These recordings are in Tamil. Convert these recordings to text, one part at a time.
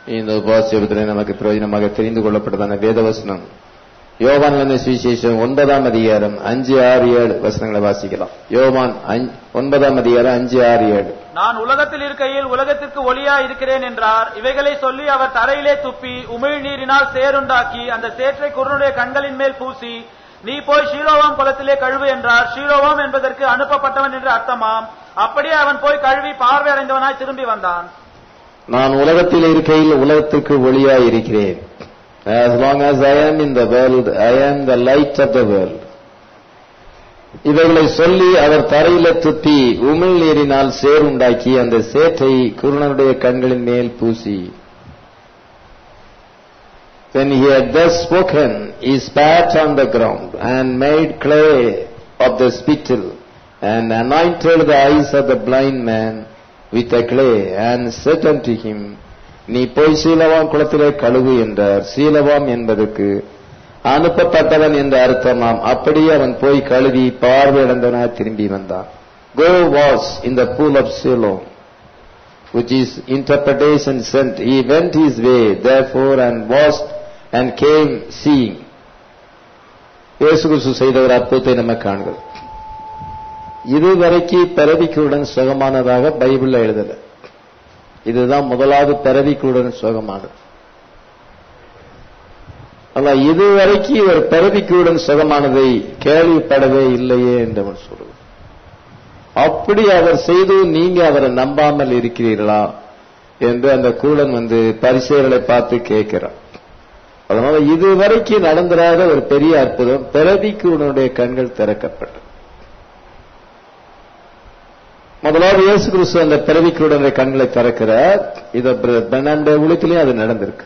இந்த உபாசியபத்திலே நமக்கு பிரயோஜனமாக தெரிந்து கொள்ளப்பட்டதான வேதவசனம் யோவான் சுவிசேஷம் ஒன்பதாம் அதிகாரம் அஞ்சு ஆறு ஏழு வசனங்களை வாசிக்கலாம் யோவான் அஞ்சு- ஒன்பதாம் அதிகாரம் அஞ்சு ஆறு ஏழு நான் உலகத்தில் இருக்கையில் உலகத்திற்கு ஒளியா இருக்கிறேன் என்றார் இவைகளை சொல்லி அவர் தரையிலே துப்பி உமிழ் நீரினால் சேறுண்டாக்கி அந்த சேற்றை குருனுடைய கண்களின் மேல் பூசி நீ போய் ஷீலோவாம் குளத்திலே கழுவு என்றார் ஷீலோவாம் என்பதற்கு அனுப்பப்பட்டவன் என்று அர்த்தமாம் அப்படியே அவன் போய் கழுவி பார்வை அடைந்தவனாய் திரும்பி வந்தான் நான் உலகத்தில் இருக்கையில் உலகத்துக்கு ஒளியாய் இருக்கிறேன் as long as I am in the world I am the light of the world இவைகளை சொல்லி அவர் தரையில துப்பி உமிழ் நீரினால் சேறுண்டாக்கி அந்த சேற்றை குருணனுடைய கண்களின் மேல் பூசி When he had thus spoken, he spat on the ground and made clay of the spittle and anointed the eyes of the blind man with the clay and said unto him, நீ போய் சீலவாம் குளத்திலே கழுவு என்றார் சீலவாம் என்பதற்கு அனுப்பப்பட்டவன் என்ற அர்த்தமாம் அப்படியே அவன் போய் கழுவி பார்வையிழந்தவனாய் திரும்பி வந்தான் Go wash in the pool of Siloam which is interpretation sent. He went his way, therefore, and washed and came seeing. இயேசு கிறிஸ்து செய்த ஒரு அற்புதத்தை நம்ம காண்கிறோம் இதுவரைக்கு பிறவிக்குடன் சுகமானதாக பைபிள்ல எழுதல இதுதான் முதலாவது பிறவிக்குடன் சுகமானது அல்ல இதுவரைக்கு ஒரு பிறவிக்குடன் சுகமானதை கேள்விப்படவே இல்லையே என்று அவன் சொல்லுவான் அப்படி அவர் செய்து நீங்க அவரை நம்பாமல் இருக்கிறீர்களா என்று அந்த கூடன் வந்து பரிசேர்களை பார்த்து கேட்கிறான் அதனால இதுவரைக்கும் நடந்திராத ஒரு பெரிய அற்புதம் பிறவிக்கு உன்னுடைய கண்கள் திறக்கப்பட்டது முதலாவது இயேசு கிறிஸ்து அந்த பிறவிக்குடனுடைய கண்களை திறக்கிறார் இத பெண்ணாண்ட உலகத்திலையும் அது நடந்திருக்கு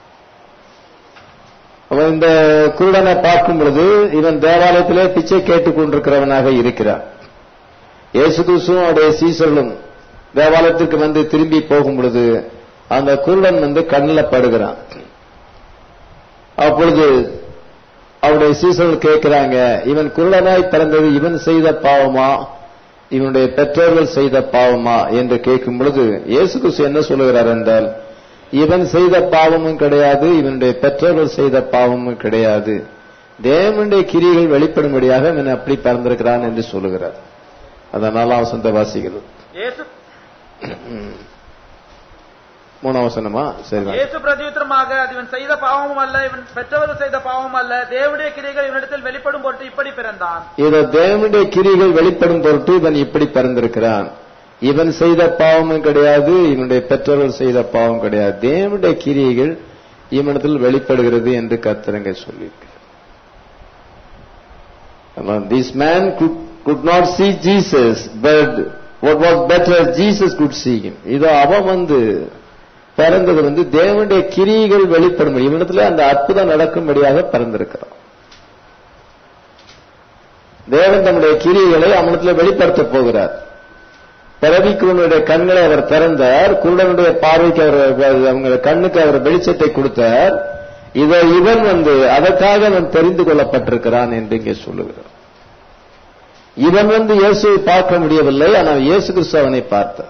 அவன் இந்த குருடனை பார்க்கும் பொழுது இவன் தேவாலயத்திலே பிச்சை கேட்டுக் கொண்டிருக்கிறவனாக இருக்கிறான் இயேசு கிறிஸ்துவும் அவருடைய சீசர்களும் தேவாலயத்துக்கு வந்து திரும்பி போகும் பொழுது அந்த குருடன் வந்து கண்ணில் படுகிறான் அப்பொழுது அவருடைய சீசர்கள் கேட்கிறாங்க இவன் குருடனாய் பிறந்தது இவன் செய்த பாவமா இவனுடைய பெற்றோர்கள் செய்த பாவமா என்று கேட்கும் பொழுது இயேசு கிறிஸ்து என்ன சொல்லுகிறார் என்றால் இவன் செய்த பாவமும் கிடையாது இவனுடைய பெற்றோர்கள் செய்த பாவமும் கிடையாது தேவனுடைய கிரிகள் வெளிப்படும்படியாக இவன் அப்படி பிறந்திருக்கிறான் என்று சொல்லுகிறார் அதனால வசந்த வாசிகள் இயேசு மூணாம் வசனமா சரி இயேசு பிரதியுத்தரமாக அது இவன் செய்த பாவமும் அல்ல இவன் பெற்றவர்கள் செய்த பாவமும் அல்ல தேவனுடைய கிரிகள் இவனிடத்தில் வெளிப்படும் பொருட்டு இப்படி பிறந்தான் இதோ தேவனுடைய கிரிகள் வெளிப்படும் பொருட்டு இவன் இப்படி பிறந்திருக்கிறான் இவன் செய்த பாவமும் கிடையாது இவனுடைய பெற்றோர்கள் செய்த பாவம் கிடையாது தேவனுடைய கிரியைகள் இவனிடத்தில் வெளிப்படுகிறது என்று கர்த்தரங்க சொல்லியிருக்கிறார் this man could not see Jesus, but what was better, Jesus could see him. இதோ அவன் வந்து பிறந்தது வந்து தேவனுடைய கிரியைகள் வெளிப்படும் இவனிடத்துல அந்த அற்புதம் நடக்கும்படியாக பிறந்திருக்கிறான் தேவன் தம்முடைய கிரியைகளை அவனிடத்துல வெளிப்படுத்த போகிறார் பிறவிக்குவனுடைய கண்களை அவர் திறந்தார் குருடனுடைய பார்வைக்கு அவர் அவங்க கண்ணுக்கு அவர் வெளிச்சத்தை கொடுத்தார் இதை இவன் வந்து அதற்காக அவன் தெரிந்து கொள்ளப்பட்டிருக்கிறான் என்று இங்கே சொல்லுகிறார் இவன் வந்து இயேசுவை பார்க்க முடியவில்லை ஆனால் இயேசு கிறிஸ்து அவனை பார்த்தார்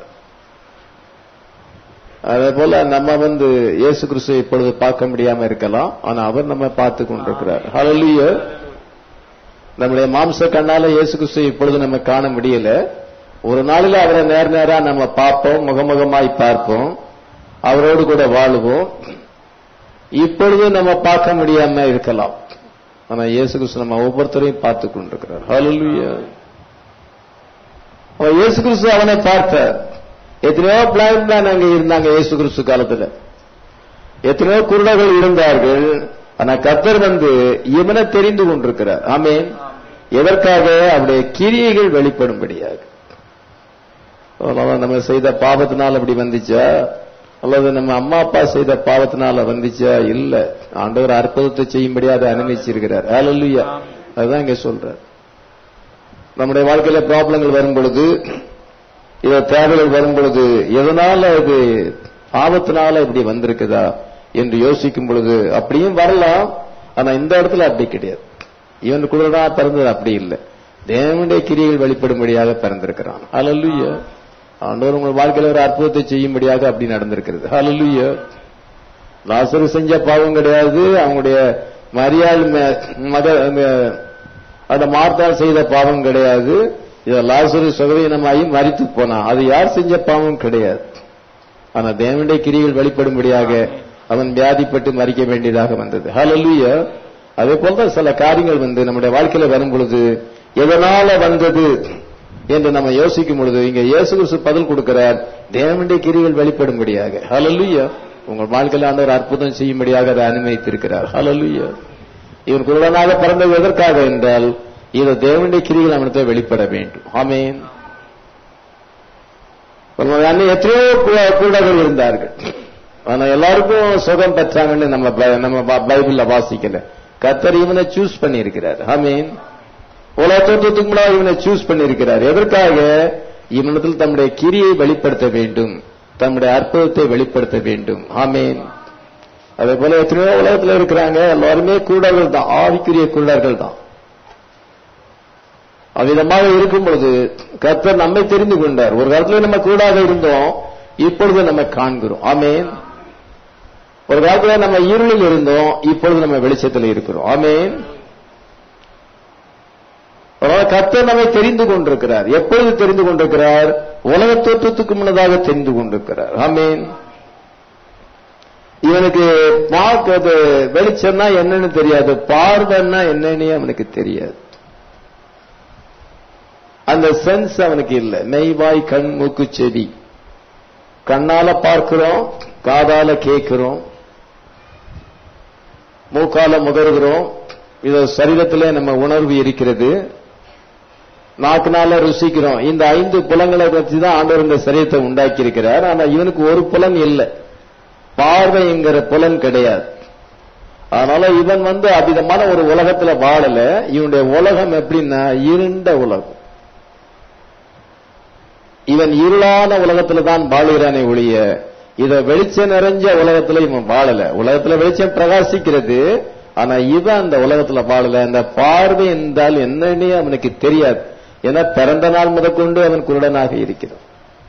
அதே போல நம்ம வந்து இயேசு கிறிஸ்துவை இப்பொழுது பார்க்க முடியாம இருக்கலாம் ஆனா அவர் நம்ம பார்த்து கொண்டிருக்கிறார் ஹalleluya நம்முடைய மாம்ச கண்ணால இயேசு கிறிஸ்துவை இப்பொழுது நம்ம காண முடியல ஒரு நாளில் அவரை நேர் நேரா நம்ம பார்ப்போம் முகமுகமாய் பார்ப்போம் அவரோடு கூட வாழுவோம் இப்பொழுது நம்ம பார்க்க முடியாம இருக்கலாம் ஆனா இயேசு கிறிஸ்து நம்ம ஒவ்வொருத்தரையும் பார்த்து கொண்டிருக்கிறார் ஹalleluya அவன் இயேசு கிறிஸ்து அவனை பார்த்தார் எத்தனையோ பிளான் தான் அங்க இருந்தாங்க இயேசு கிறிஸ்து காலத்துல எத்தனையோ குருடர்கள் இருந்தார்கள் ஆனா கத்தர் வந்து இவனை தெரிந்து கொண்டிருக்கிறார் ஆமேன் எதற்காக அவருடைய கிரியைகள் வெளிப்படும்படியாக நம்ம செய்த பாவத்தினால் அப்படி வந்துச்சா அல்லது நம்ம அம்மா அப்பா செய்த பாவத்தினால வந்துச்சா இல்ல ஆண்டவர் அற்புதத்தை செய்யும்படியா அதை அனுமதிச்சிருக்கிறார் ஹalleluya அதுதான் இங்க சொல்றார் நம்முடைய வாழ்க்கையில ப்ராப்ளங்கள் வரும் பொழுது இத தேவைகள் வரும் பொழுது எதனால இது பாவத்தினால இப்படி வந்திருக்குதா என்று யோசிக்கும் பொழுது அப்படியும் வரலாம் ஆனா இந்த இடத்துல அப்படி கிடையாது இவன் குழுடா பிறந்தது அப்படி இல்லை தேவனுடைய கிரியைகள் வெளிப்படும்படியாக பிறந்திருக்கிறான் ஹalleluya ஆண்டவர் உங்கள் வாழ்க்கையில ஒரு அற்புதத்தை செய்யும்படியாக அப்படி நடந்திருக்கிறது ஹalleluya லாசரு செஞ்ச பாவம் கிடையாது அவங்களுடைய மரியாள் ம- மக ம- அந்த மார்த்தால் செய்த பாவம் கிடையாது இத லாசரு சுகவீனமாகி மரித்து போனான் அது யார் செஞ்ச பாவம் கிடையாது ஆனா தேவனுடைய கிரிகள் வெளிப்படும்படியாக அவன் வியாதிப்பட்டு மறிக்க வேண்டியதாக வந்தது ஹalleluya அதே போலதான் சில காரியங்கள் வந்து நம்முடைய வாழ்க்கையில வரும் பொழுது எதனால வந்தது என்று நம்ம யோசிக்கும் பொழுது இங்க இயேசு கிறிஸ்து பதில் கொடுக்கிறார் தேவனுடைய கிரிகள் வெளிப்படும்படியாக ஹalleluya உங்கள் வாழ்க்கையில் ஆண்டவர் அற்புதம் செய்யும்படியாக அதை அனுமதித்திருக்கிறார் ஹalleluya இவன் குருடனாக பிறந்தது எதற்காக என்றால் இது தேவனுடைய கிரிகள் அவனத்தை வெளிப்பட வேண்டும் ஆமென் அன்னை எத்தனையோ கு- குருடர்கள் இருந்தார்கள் ஆனா எல்லாருக்கும் சுகம் பெற்றாங்கன்னு நம்ம பை- நம்ம ப- பைபிள்ல வாசிக்கல கத்தர் இவனை சூஸ் பண்ணி இருக்கிறார் ஆமீன் உலக தோற்றத்துக்கு முன்னாடி இவனை சூஸ் பண்ணி இருக்கிறார் எதற்காக இவனிடத்தில் தம்முடைய கிரியை வெளிப்படுத்த வேண்டும் தம்முடைய அற்புதத்தை வெளிப்படுத்த வேண்டும் ஆமீன் அதே போல எத்தனையோ உலகத்துல இருக்கிறாங்க எல்லாருமே குருடர்கள் தான் ஆவிக்குரிய குருடர்கள் தான் அவ்விதமாக இருக்கும் பொழுது கர்த்தர் நம்மை தெரிந்து கொண்டார் ஒரு காலத்துல நம்ம கூடாக இருந்தோம் இப்பொழுது நம்ம காண்கிறோம் ஆமேன் ஒரு காலத்துல நம்ம இருளில் இருந்தோம் இப்பொழுது நம்ம வெளிச்சத்தில் இருக்கிறோம் ஆமேன் அதனால கர்த்தர் நம்மை தெரிந்து கொண்டிருக்கிறார் எப்பொழுது தெரிந்து கொண்டிருக்கிறார் உலக தோற்றத்துக்கு முன்னதாக தெரிந்து கொண்டிருக்கிறார் ஆமேன் இவனுக்கு பார்க்கிறது வெளிச்சம்னா என்னன்னு தெரியாது பார்வைன்னா என்னன்னு அவனுக்கு தெரியாது அந்த சென்ஸ் அவனுக்கு இல்ல மெய்வாய் கண் மூக்கு செவி கண்ணால பார்க்கிறோம் காதால கேட்கிறோம் மூக்கால முகர்கிறோம் இது சரீரத்திலே நம்ம உணர்வு இருக்கிறது நாக்குனால ருசிக்கிறோம் இந்த ஐந்து புலங்களை வச்சு தான் ஆண்டவர் இந்த சரீரத்தை உண்டாக்கி இருக்கிறார் ஆனா இவனுக்கு ஒரு புலன் இல்லை பார்வைங்கிற புலன் கிடையாது அதனால இவன் வந்து அபிதமான ஒரு உலகத்துல வாழல இவனுடைய உலகம் எப்படின்னா இருண்ட உலகம் இவன் இருளான உலகத்துல தான் வாழுகிறானே ஒழிய இத வெளிச்சம் நிறைஞ்ச உலகத்துல இவன் வாழல உலகத்துல வெளிச்சம் பிரகாசிக்கிறது ஆனா இவன் அந்த உலகத்துல வாழல அந்த பார்வை என்றால் என்னன்னே அவனுக்கு தெரியாது ஏன்னா பிறந்த நாள் முதற்கொண்டு அவன் குருடனாக இருக்கிறான்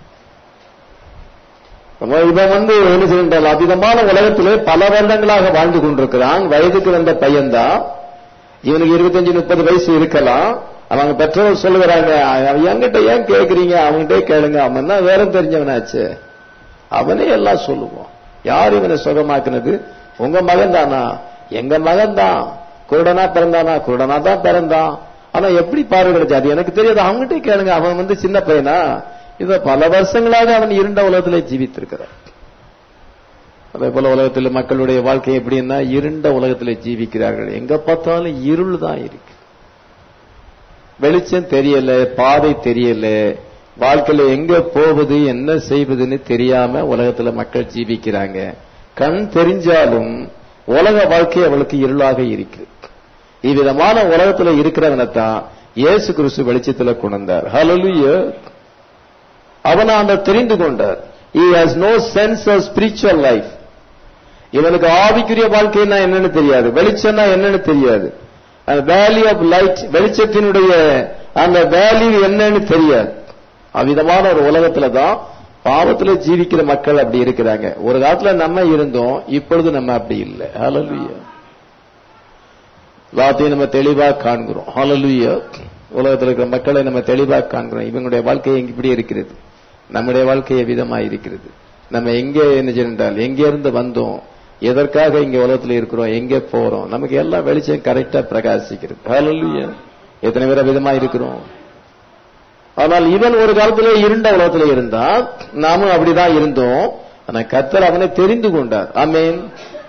அப்ப இவன் வந்து என்ன செய்கின்றால் அதிகமான உலகத்திலே பல வருடங்களாக வாழ்ந்து கொண்டிருக்கிறான் வயதுக்கு வந்த பையன்தான் இவனுக்கு இருபத்தஞ்சு முப்பது வயசு இருக்கலாம் அவங்க பெற்றோர் சொல்லுகிறாங்க அவன் என்கிட்ட ஏன் கேக்குறீங்க அவன்கிட்டே கேளுங்க அவன் தான் வேற தெரிஞ்சவனாச்சு அவனே எல்லாம் சொல்லுவான் யார் இவனை சுகமாக்குனது உங்க மகன் தானா எங்க மகன் தான் குருடனா பிறந்தானா குருடனா தான் பிறந்தான் ஆனா எப்படி பார்வை கிடைச்சு அது எனக்கு தெரியாது அவங்ககிட்ட கேளுங்க அவன் வந்து சின்ன பையனா இத பல வருஷங்களாக அவன் இருண்ட உலகத்திலே ஜீவித்திருக்கிறான் அதே போல உலகத்தில் மக்களுடைய வாழ்க்கை எப்படின்னா இருண்ட உலகத்திலே ஜீவிக்கிறார்கள் எங்க பார்த்தாலும் இருள் தான் இருக்கு வெளிச்சம் தெரியல பாதை தெரியல வாழ்க்கையில எங்க போவது என்ன செய்வதுன்னு தெரியாம உலகத்துல மக்கள் ஜீவிக்கிறாங்க கண் தெரிஞ்சாலும் உலக வாழ்க்கை அவளுக்கு இருளாக இருக்கு இவ்விதமான உலகத்துல இருக்கிறவனைத்தான் இயேசு கிறிஸ்து வெளிச்சத்துல கொண்டார் ஹalleluya அவனை அந்த தெரிந்து கொண்டார் he has no sense of spiritual life இவனுக்கு ஆவிக்குரிய வாழ்க்கைன்னா என்னன்னு தெரியாது வெளிச்சம்னா என்னன்னு தெரியாது அந்த வேல்யூ ஆஃப் லைட் வெளிச்சத்தினுடைய அந்த வேல்யூ என்னன்னு தெரியாது அவ்விதமான ஒரு உலகத்துல தான் பாவத்துல ஜீவிக்கிற மக்கள் அப்படி இருக்கிறாங்க ஒரு காலத்துல நம்ம இருந்தோம் இப்பொழுது நம்ம அப்படி இல்லை ஹalleluya எல்லாத்தையும் நம்ம தெளிவா காண்கிறோம் ஹalleluya உலகத்தில் இருக்கிற மக்களை நம்ம தெளிவா காண்கிறோம் இவங்களுடைய வாழ்க்கை இப்படி இருக்கிறது நம்முடைய வாழ்க்கை விதமா இருக்கிறது நம்ம எங்கே என்ன செய்தால் எங்க இருந்து வந்தோம் எதற்காக இங்க உலகத்துல இருக்கிறோம் எங்க போறோம் நமக்கு எல்லாம் வெளிச்சம் கரெக்டா பிரகாசிக்கிறது ஹalleluya எத்தனை பேர் விதமா இருக்கிறோம் ஆனால் இவன் ஒரு காலத்திலே இருண்ட உலகத்துல இருந்தான் நாமும் அப்படிதான் இருந்தோம் ஆனா கத்தர் அவனை தெரிந்து கொண்டார் ஆமேன்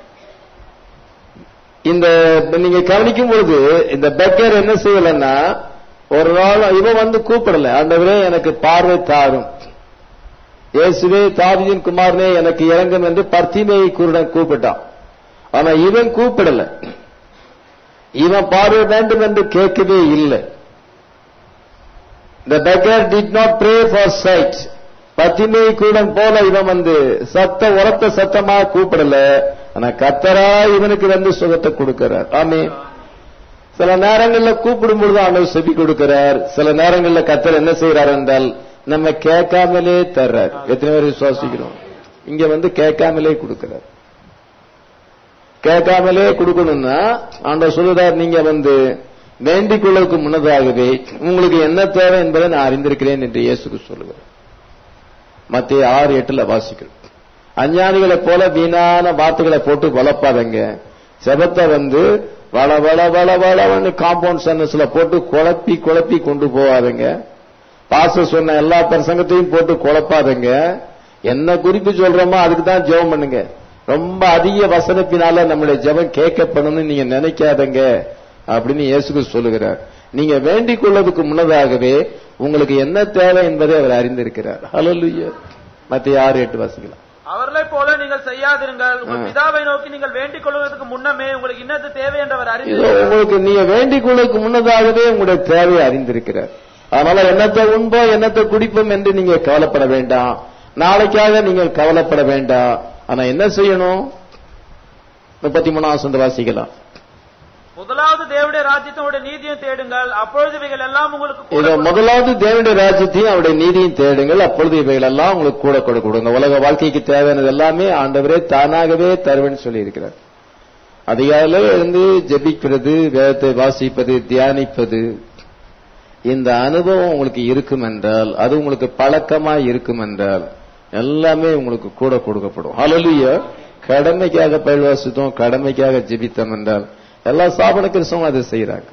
இந்த நீங்க கவனிக்கும் பொழுது இந்த பெக்கர் என்ன செய்யலன்னா ஒரு நாள் இவன் வந்து கூப்பிடல ஆண்டவரே எனக்கு பார்வை தாரும் இயேசுவே தாவியின் குமாரனே எனக்கு இறங்கும் என்று பர்த்திமையை குருடன் கூப்பிட்டான் ஆனா இவன் கூப்பிடல இவன் பார்வை வேண்டும் என்று கேட்கவே இல்லை The beggar did not pray for sight. பத்திமை கூடம் போல இவன் வந்து சத்த உரத்த சத்தமா கூப்பிடல ஆனா கத்தரா இவனுக்கு வந்து சுகத்தை கொடுக்கிறார் ஆமே சில நேரங்கள்ல கூப்பிடும் பொழுது ஆண்டவர் செவி கொடுக்கிறார் சில நேரங்கள்ல கத்தர் என்ன செய்யறார் என்றால் நம்ம கேட்காமலே தர்றார் எத்தனை பேர் விசுவாசிக்கிறோம் இங்க வந்து கேட்காமலே கொடுக்கிறார் கேட்காமலே கொடுக்கணும்னா ஆண்டவர் சொல்லுறார் நீங்க வந்து வேண்டிக் கொள்வதற்கு முன்னதாகவே உங்களுக்கு என்ன தேவை என்பதை நான் அறிந்திருக்கிறேன் என்று இயேசுக்கு சொல்லுகிறார் மத்திய ஆறு எட்டுல வாசிக்கிறோம் அஞ்ஞானிகளைப் போல வீணான வார்த்தைகளை போட்டு வளர்ப்பாதங்க செபத்தை வந்து வள வள வள வளன்னு காம்பவுண்ட் சென்டர்ஸ்ல போட்டு குழப்பி குழப்பி கொண்டு போவாதுங்க பாச சொன்ன எல்லா பிரசங்கத்தையும் போட்டு குழப்பாதுங்க என்ன குறிப்பு சொல்றோமோ அதுக்கு தான் ஜெபம் பண்ணுங்க ரொம்ப அதிக வசனத்தினால நம்மளுடைய ஜெபம் கேட்கப்படணும்னு நீங்க நினைக்காதங்க அப்படின்னு இயேசுக்கு சொல்லுகிறார் நீங்க வேண்டிக் கொள்வதற்கு முன்னதாகவே உங்களுக்கு என்ன தேவை என்பதை அவர் அறிந்திருக்கிறார் ஹalleluya மத்திய ஆறு எட்டு வாசிக்கலாம் அவர்களைப் போல நீங்கள் செய்யாதிருங்கள் உங்கள் ஆ. பிதாவை நோக்கி நீங்கள் வேண்டிக் கொள்வதற்கு முன்னமே உங்களுக்கு இன்னது தேவை என்றவர் இதோ அறிந்து உங்களுக்கு நீங்க வேண்டிக் கொள்வதற்கு முன்னதாகவே உங்களுடைய தேவையை அறிந்திருக்கிறார் அதனால என்னத்தை உண்போம் என்னத்தை குடிப்போம் என்று நீங்க கவலைப்பட வேண்டாம் நாளைக்காக நீங்கள் கவலைப்பட வேண்டாம் ஆனா என்ன செய்யணும் முப்பத்தி மூணாம் சொந்த வாசிக்கலாம் முதலாவது தேவனுடைய ராஜ்யத்தோட நீதியும் தேடுங்கள் அப்பொழுது இவைகள் எல்லாம் உங்களுக்கு கூட இதோ முதலாவது தேவனுடைய ராஜ்யத்தையும் அவருடைய நீதியும் தேடுங்கள் அப்பொழுது இவைகள் எல்லாம் உங்களுக்கு கூட கூட கொடுங்க உலக வாழ்க்கைக்கு தேவையானது எல்லாமே ஆண்டவரே தானாகவே தருவேன்னு சொல்லி இருக்கிறார் அதிகாலையில எழுந்து ஜெபிக்கிறது வேதத்தை வாசிப்பது தியானிப்பது இந்த அனுபவம் உங்களுக்கு இருக்கும் என்றால் அது உங்களுக்கு பழக்கமா இருக்கும் என்றால் எல்லாமே உங்களுக்கு கூட கொடுக்கப்படும் ஹalleluya கடமைக்காக பயில் வாசித்தோம் கடமைக்காக ஜெபித்தோம் என்றால் எல்லா சாபன கிறிஸ்தவங்களும் அதை செய்யறாங்க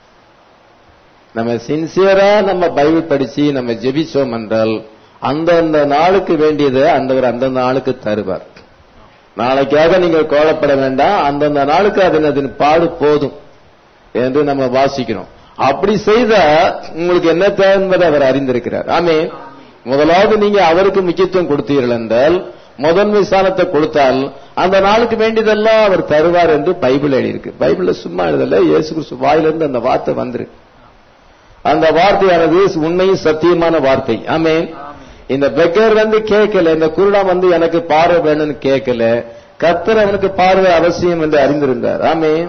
நம்ம சின்சியரா நம்ம பைபிள் படிச்சு நம்ம ஜெபிச்சோம் என்றால் அந்தந்த நாளுக்கு வேண்டியதை அந்தவர் அந்தந்த நாளுக்கு தருவார் நாளைக்காக நீங்கள் கோலப்பட வேண்டாம் அந்தந்த நாளுக்கு அதன் அதன் பாடு போதும் என்று நம்ம வாசிக்கிறோம் அப்படி செய்தா உங்களுக்கு என்ன தேவை என்பதை அவர் அறிந்திருக்கிறார் ஆமே முதலாவது நீங்க அவருக்கு முக்கியத்துவம் கொடுத்தீர்கள் என்றால் முதன்மை ஸ்தானத்தை கொடுத்தால் அந்த நாளுக்கு வேண்டியதெல்லாம் அவர் தருவார் என்று பைபிள் எழுதியிருக்கு பைபிள்ல சும்மா எழுதல இயேசு கிறிஸ்து வாயிலிருந்து அந்த வார்த்தை வந்திருக்கு அந்த வார்த்தையானது உண்மையும் சத்தியமான வார்த்தை ஆமென் இந்த பெக்கர் வந்து கேட்கல இந்த குருடா வந்து எனக்கு பார்வை வேணும்னு கேட்கல கர்த்தர் அவனுக்கு பார்வை அவசியம் என்று அறிந்திருந்தார் ஆமென்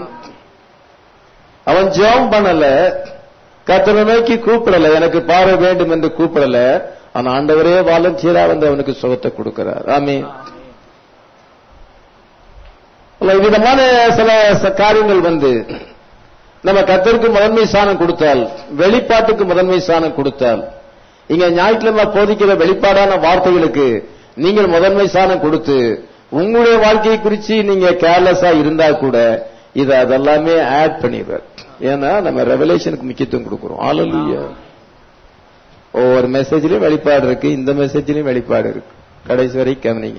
அவன் ஜெபம் பண்ணல கர்த்தரை நோக்கி கூப்பிடல எனக்கு பார்வை வேண்டும் என்று கூப்பிடல ஆனா ஆண்டவரே வாலண்டியரா வந்து அவனுக்கு சுகத்தை கொடுக்கிறார் ஆமென் அல்ல, விதமான சில ச- காரியங்கள் வந்து நம்ம கத்தருக்கு முதன்மை சாணம் கொடுத்தால் வெளிப்பாட்டுக்கு முதன்மை சாணம் கொடுத்தால் இங்க ஞாயிற்றுக்கிழமை போதிக்கிற வெளிப்பாடான வார்த்தைகளுக்கு நீங்கள் முதன்மை சாணம் கொடுத்து உங்களுடைய வாழ்க்கையை குறிச்சு நீங்க கேர்லெஸ்ஸா இருந்தா கூட இத அதெல்லாமே ஆட் பண்ணிடுவார் ஏன்னா நம்ம ரெவலேஷனுக்கு முக்கியத்துவம் கொடுக்கிறோம் ஆலலுயா ஒவ்வொரு மெசேஜ்லயும் வெளிப்பாடு இருக்கு இந்த மெசேஜ்லயும் வெளிப்பாடு இருக்கு கடைசி வரை கவனிங்க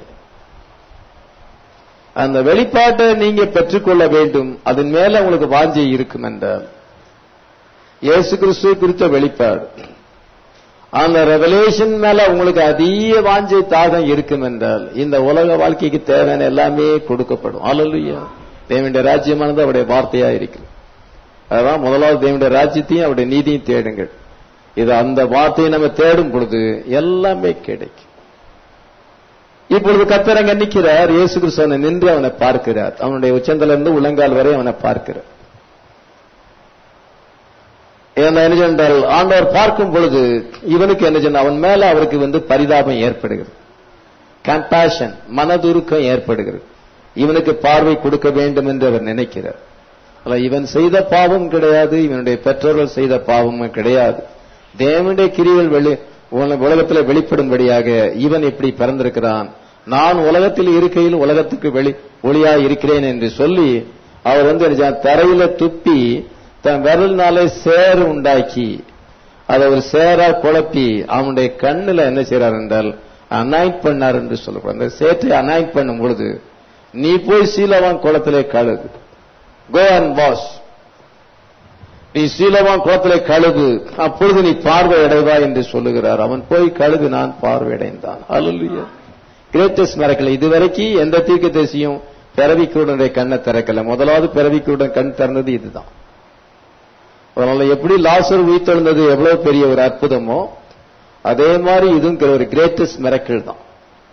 அந்த வெளிப்பாட்டை நீங்க பெற்றுக்கொள்ள வேண்டும் அதன் மேல உங்களுக்கு வாஞ்சை இருக்கும் என்றால் இயேசு கிறிஸ்துவ குறித்த வெளிப்பாடு அந்த ரெவலேஷன் மேல உங்களுக்கு அதிக வாஞ்சை தாகம் இருக்கும் என்றால் இந்த உலக வாழ்க்கைக்கு தேவையான எல்லாமே கொடுக்கப்படும் அல்லலுயா தேவனுடைய ராஜ்யமானது அவருடைய வார்த்தையா இருக்கிறது அதான் முதலாவது தேவனுடைய ராஜ்யத்தையும் அவருடைய நீதியும் தேடுங்கள் இது அந்த வார்த்தையை நம்ம தேடும் பொழுது எல்லாமே கிடைக்கும் இப்பொழுது கத்தர் அங்க நிற்கிறார் இயேசு கிறிஸ்து நின்று அவனை பார்க்கிறார் அவனுடைய உச்சந்தல இருந்து உள்ளங்கால் வரை அவனை பார்க்கிறார் என்ன என்ன சொன்னால் ஆண்டவர் பார்க்கும் பொழுது இவனுக்கு என்ன சொன்ன அவன் மேல அவருக்கு வந்து பரிதாபம் ஏற்படுகிறது கம்பேஷன் மனதுருக்கம் ஏற்படுகிறது இவனுக்கு பார்வை கொடுக்க வேண்டும் என்று அவர் நினைக்கிறார் அல்ல இவன் செய்த பாவம் கிடையாது இவனுடைய பெற்றோர்கள் செய்த பாவமும் கிடையாது தேவனுடைய கிரிகள் வெளி உல- உலகத்துல வெளிப்படும்படியாக இவன் இப்படி பிறந்திருக்கிறான் நான் உலகத்தில் இருக்கையில் உலகத்துக்கு வெளி ஒளியா இருக்கிறேன் என்று சொல்லி அவர் வந்து என்ன செய்தார்? தரையில துப்பி தன் விரல்னாலே சேறு உண்டாக்கி அதை ஒரு சேரா குழப்பி அவனுடைய கண்ணுல என்ன செய்றார் என்றால் அனாயிட் பண்ணார் என்று சொல்லப்படும் அந்த சேற்றை அனாயிட் பண்ணும் பொழுது நீ போய் சீலவான் குளத்திலே கழுகு கோ அண்ட் வாஷ் நீ சீலவான் குளத்திலே கழுகு அப்பொழுது நீ பார்வை அடைவாய் என்று சொல்லுகிறார் அவன் போய் கழுகு நான் பார்வையடைந்தான் அல்லா கிரேட்டஸ்ட் மறக்கல இதுவரைக்கும் எந்த தீர்க்க தேசியும் பிறவிக்குடனுடைய கண்ணை திறக்கல முதலாவது பிறவிக்குடன் கண் திறந்தது இதுதான் அதனால எப்படி லாசர் உயிர்த்தெழுந்தது எவ்வளவு பெரிய ஒரு அற்புதமோ அதே மாதிரி இதுவும் ஒரு கிரேட்டஸ்ட் மிரக்கிள் தான்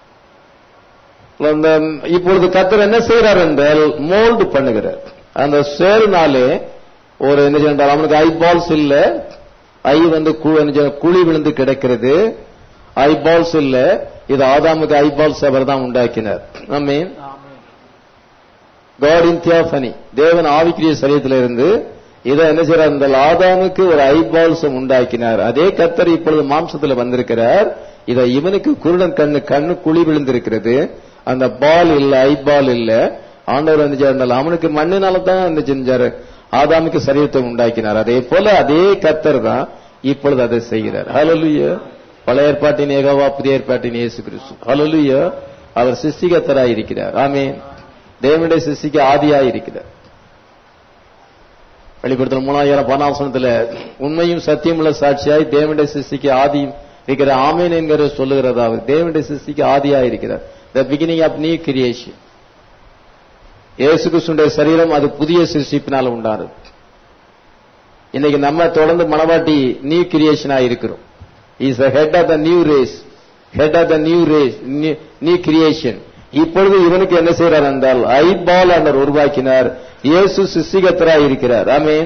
அந்த இப்பொழுது கத்தர் என்ன செய்கிறார் என்றால் மோல்டு பண்ணுகிறார் அந்த சேருனாலே ஒரு என்ன சொன்னால் அவனுக்கு ஐ பால்ஸ் இல்ல ஐ வந்து கு- என்ன சொல்ல, குழி விழுந்து கிடக்கிறது ஐ பால்ஸ் இல்ல இது ஆதாமுக்கு ஐ பால்ஸ் அவர் தான் உண்டாக்கினார் ஆமென் காட் இன் தியோபனி தேவன் ஆவிக்குரிய சரீரத்தில் இருந்து இதை என்ன செய்யறார் இந்த ஆதாமுக்கு ஒரு ஐபால்சம் உண்டாக்கினார் அதே கத்தர் இப்பொழுது மாம்சத்துல வந்திருக்கிறார் இதை இவனுக்கு குருடன் கண்ணு கண்ணு குழி விழுந்திருக்கிறது அந்த பால் இல்ல ஐபால் இல்ல ஆண்டவர் என்ன செய்யறார் அவனுக்கு மண்ணினால தான் என்ன செஞ்சாரு ஆதாமுக்கு சரீரத்தை உண்டாக்கினார் அதே போல அதே கத்தர் தான் இப்பொழுது அதை செய்கிறார் ஹalleluya பழைய ஏற்பாட்டின் ஏகோவா புதிய ஏற்பாட்டின் இயேசு கிறிஸ்து ஹalleluya அவர் சிருஷ்டிகத்தராய் இருக்கிறார் ஆமென் தேவனுடைய சிருஷ்டிக்கு ஆதியாய் இருக்கிறார் வெளிப்படுத்தல் மூணாயிரம் பணாசனத்துல உண்மையும் சத்தியமுள்ள சாட்சியாய் தேவனுடைய சிருஷ்டிக்கு ஆதி இருக்கிற ஆமேன் என்கிற சொல்லுகிறதாவது தேவனுடைய சிருஷ்டிக்கு ஆதியாய் இருக்கிறார் the beginning of new creation Yesu கிறிஸ்துடைய சரீரம் அது புதிய சிருஷ்டிப்பினால உண்டானது இன்னைக்கு நம்ம தொடர்ந்து மனவாட்டி நியூ கிரியேஷனா இருக்கிறோம் is the head of the new race head of the new race new creation இப்பொழுது இவனுக்கு என்ன செய்யறார் என்றால் ஐபால் அவர் உருவாக்கினார் இயேசு சிசிகத்தராய் இருக்கிறார் ஆமீன்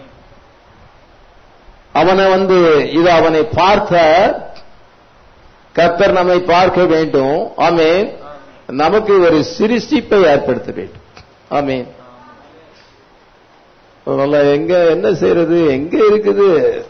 அவனை வந்து இது அவனை பார்த்த கர்த்தர் நம்மை பார்க்க வேண்டும் ஆமேன் நமக்கு ஒரு சிரிசிப்பை ஏற்படுத்த வேண்டும் ஆமேன் அதனால எங்க என்ன செய்யறது எங்க இருக்குது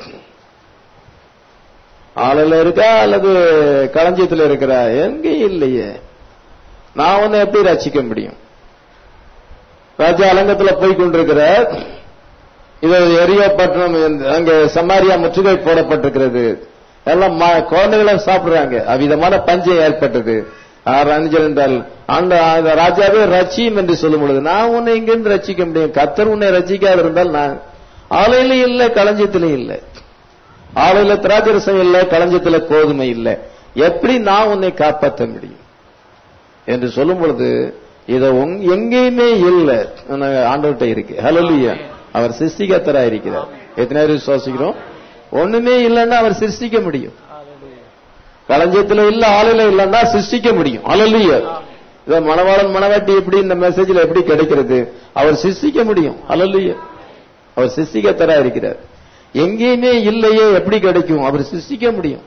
ஆளுல இருக்கா அல்லது களஞ்சியத்துல இருக்கிறா எங்க இல்லையே நான் உன்னை எப்படி ரசிக்க முடியும் ராஜா அலங்கத்துல போய் கொண்டிருக்கிற இது எரியப்பட்டணம் என்று- அங்க சமாரியா முற்றுகை போடப்பட்டிருக்கிறது எல்லாம் ம- குழந்தைகளை சாப்பிடுறாங்க அவ்விதமான பஞ்சம் ஏற்பட்டது ஆர் அஞ்சல் என்றால் அந்த அந்த ராஜாவே ரட்சியும் என்று சொல்லும் பொழுது நான் உன்னை எங்கிருந்து ரட்சிக்க முடியும் கத்தர் உன்னை ரட்சிக்காது இருந்தால் நான் ஆலையில இல்ல களஞ்சியத்திலும் இல்லை ஆலையில திராட்சரசம் இல்லை களஞ்சியத்துல கோதுமை இல்லை எப்படி நான் உன்னை காப்பாற்ற முடியும் என்று சொல்லும் பொழுது இதை உங்- எங்கேயுமே இல்லை ஆண்டவர்கிட்ட இருக்கு ஹலோலியா அவர் சிருஷ்டிகத்தரா இருக்கிறார் எத்தனை பேர் விசுவாசிக்கிறோம் ஒண்ணுமே இல்லைன்னா அவர் சிருஷ்டிக்க முடியும் களஞ்சியத்துல இல்ல ஆளுல இல்லைன்னா சிருஷ்டிக்க முடியும் ஹalleluya இத மணவாளன் மணவாட்டி எப்படி இந்த மெசேஜ்ல எப்படி கிடைக்கிறது அவர் சிருஷ்டிக்க முடியும் ஹalleluya அவர் சிருஷ்டிகத்தரா இருக்கிறார் எங்கேயுமே இல்லையே எப்படி கிடைக்கும் அவர் சிருஷ்டிக்க முடியும்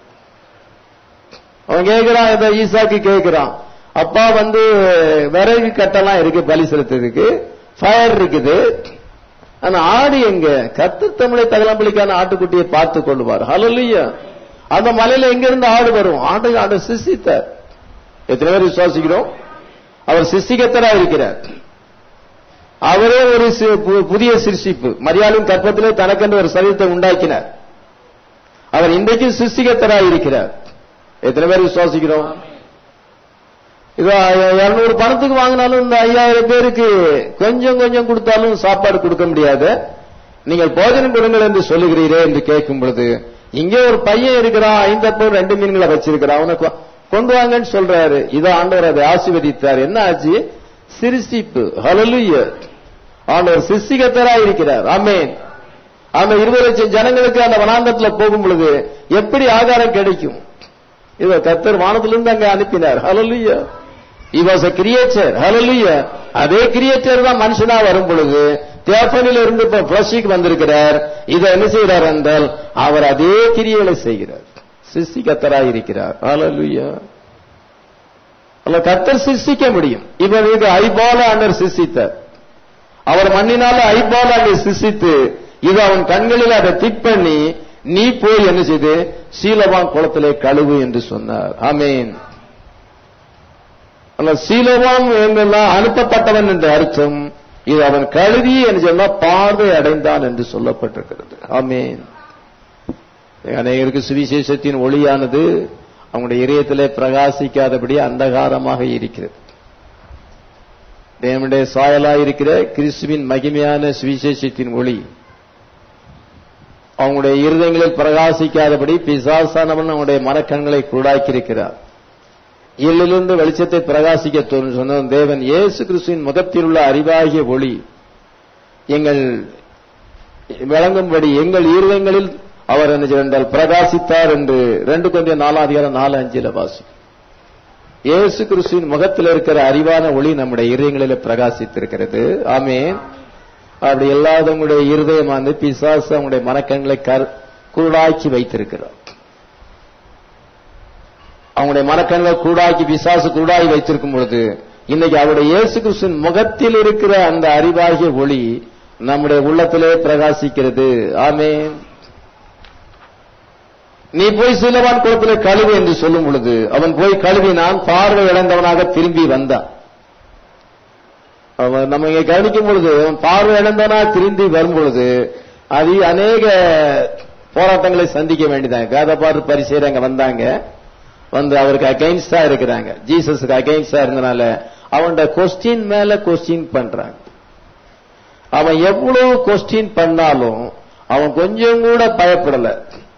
அவன் கேட்கிறான் இத ஈசாக்கு கேட்கிறான் அப்பா வந்து விறகு கட்டெல்லாம் இருக்கு பலி செலுத்துறதுக்கு ஃபயர் இருக்குது ஆனா ஆடு எங்க கத்து தமிழை தகலம்பளிக்கான ஆட்டுக்குட்டியை பார்த்து கொள்வார் ஹalleluya அந்த மலையில எங்க இருந்து ஆடு வரும் ஆடு ஆடு சிசித்தார் எத்தனை பேர் விசுவாசிக்கிறோம் அவர் சிசிகத்தரா இருக்கிறார் அவரே ஒரு சி- பு- புதிய சிருஷ்டிப்பு மரியாதையும் கற்பத்திலே தனக்கென்று ஒரு சரீரத்தை உண்டாக்கினார் அவர் இன்றைக்கு சிருஷ்டிகத்தரா இருக்கிறார் எத்தனை பேர் விசுவாசிக்கிறோம் இது இருநூறு பணத்துக்கு வாங்கினாலும் இந்த ஐயாயிரம் பேருக்கு கொஞ்சம் கொஞ்சம் கொடுத்தாலும் சாப்பாடு கொடுக்க முடியாது நீங்கள் போஜனம் கொடுங்கள் என்று சொல்லுகிறீரே என்று கேட்கும் பொழுது இங்கே ஒரு பையன் இருக்கிறான் ஐந்தப்போ ரெண்டு மீன்களை வச்சிருக்கிறான் அவனுக்கு கொண்டு வாங்கன்னு சொல்றாரு இதை ஆண்டவர் அதை ஆசீர்வதித்தார் என்ன ஆச்சு சிருஷ்டிப்பு ஹalleluya ஆண்டவர் சிருஷ்டிகத்தரா இருக்கிறார் ஆமென் அந்த இருபது லட்சம் ஜனங்களுக்கு அந்த வனாந்தத்துல போகும் பொழுது எப்படி ஆகாரம் கிடைக்கும் இத கத்தர் வானத்திலிருந்து அங்க அனுப்பினார் ஹalleluya he was a creator hallelujah அதே கிரியேட்டர் தான் மனுஷனா வரும் பொழுது தியோபனில இருந்து இப்ப பிளஷிக்கு வந்திருக்கிறார் இதை என்ன செய்கிறார் என்றால் அவர் அதே கிரியைகளை செய்கிறார் சிருஷ்டிகத்தராய் இருக்கிறார் ஹalleluya அல்ல கத்தர் சிருஷ்டிக்க முடியும் இவனுக்கு ஐபால ஆண்டர் சிருஷ்டித்தார் அவர் மண்ணினால ஐபால அங்கே சிருஷ்டித்து இது அவன் கண்களில் அதை திப் பண்ணி நீ போய் என்ன செய்து சீலவான் குளத்திலே கழுவு என்று சொன்னார் ஆமேன் அல்ல சீலவான் என்றெல்லாம் அனுப்பப்பட்டவன் என்ற அர்த்தம் இது அவன் கழுவி என்று சொன்னா பார்வை அடைந்தான் என்று சொல்லப்பட்டிருக்கிறது ஆமேன் அநேகருக்கு சுவிசேஷத்தின் ஒளியானது அவங்களுடைய இதயத்திலே பிரகாசிக்காதபடி அந்தகாரமாக இருக்கிறது தேவனுடைய சாயலாய் இருக்கிற கிறிஸ்துவின் மகிமையான சுவிசேஷத்தின் ஒளி அவங்களுடைய இருதயங்களில் பிரகாசிக்காதபடி பிசாசானவன் அவனுடைய மனக்கண்களை குருடாக்கியிருக்கிறார் இருளிலிருந்து வெளிச்சத்தை பிரகாசிக்க தோணும் சொன்ன தேவன் இயேசு கிறிஸ்துவின் முகத்தில் உள்ள அறிவாகிய ஒளி எங்கள் விளங்கும்படி எங்கள் இருதயங்களில் அவர் என்ன செய்தால் பிரகாசித்தார் என்று ரெண்டு கொஞ்சம் நாலாதிகாரம் நாலு அஞ்சில வாசி இயேசு கிறிஸ்துவின் முகத்தில் இருக்கிற அறிவான ஒளி நம்முடைய இருதயங்களில் பிரகாசித்திருக்கிறது ஆமென் அப்படி இல்லாதவங்களுடைய இருதயமானது பிசாசு அவங்களுடைய மனக்கண்களை கர்- குருடாக்கி வைத்திருக்கிறார் அவங்களுடைய மனக்கண்களை குருடாக்கி பிசாசு குருடாகி வைத்திருக்கும் பொழுது இன்னைக்கு அவருடைய இயேசு கிறிஸ்துவின் முகத்தில் இருக்கிற அந்த அறிவாகிய ஒளி நம்முடைய உள்ளத்திலே பிரகாசிக்கிறது ஆமென் நீ போய் சிலவான் குளத்திலே கழுவு என்று சொல்லும் பொழுது அவன் போய் கழுவினான் பார்வை இழந்தவனாக திரும்பி வந்தான் அவன் நம்ம இங்க கவனிக்கும் பொழுது அவன் பார்வை இழந்தவனா திரும்பி வரும் பொழுது அது அநேக போராட்டங்களை சந்திக்க வேண்டியதாங்க காதப்பாடு பரிசெயர் அங்க வந்தாங்க வந்து அவருக்கு அகைன்ஸ்டா இருக்கிறாங்க ஜீசஸுக்கு அகைன்ஸ்டா இருந்தனால அவனோட கொஸ்டின் மேல கொஸ்டின் பண்றாங்க அவன் எவ்வளவு கொஸ்டின் பண்ணாலும் அவன் கொஞ்சம் கூட பயப்படல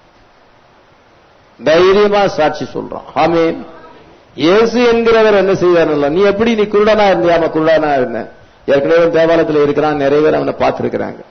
தைரியமா சாட்சி சொல்றான் ஆமீன் இயேசு என்கிறவர் என்ன செய்வார் நீ எப்படி நீ குருடனா இருந்தியா அவன் குருடனா இருந்த ஏற்கனவே தேவாலயத்தில் இருக்கிறான் நிறைய பேர் அவனை பார்த்திருக்கிறாங்க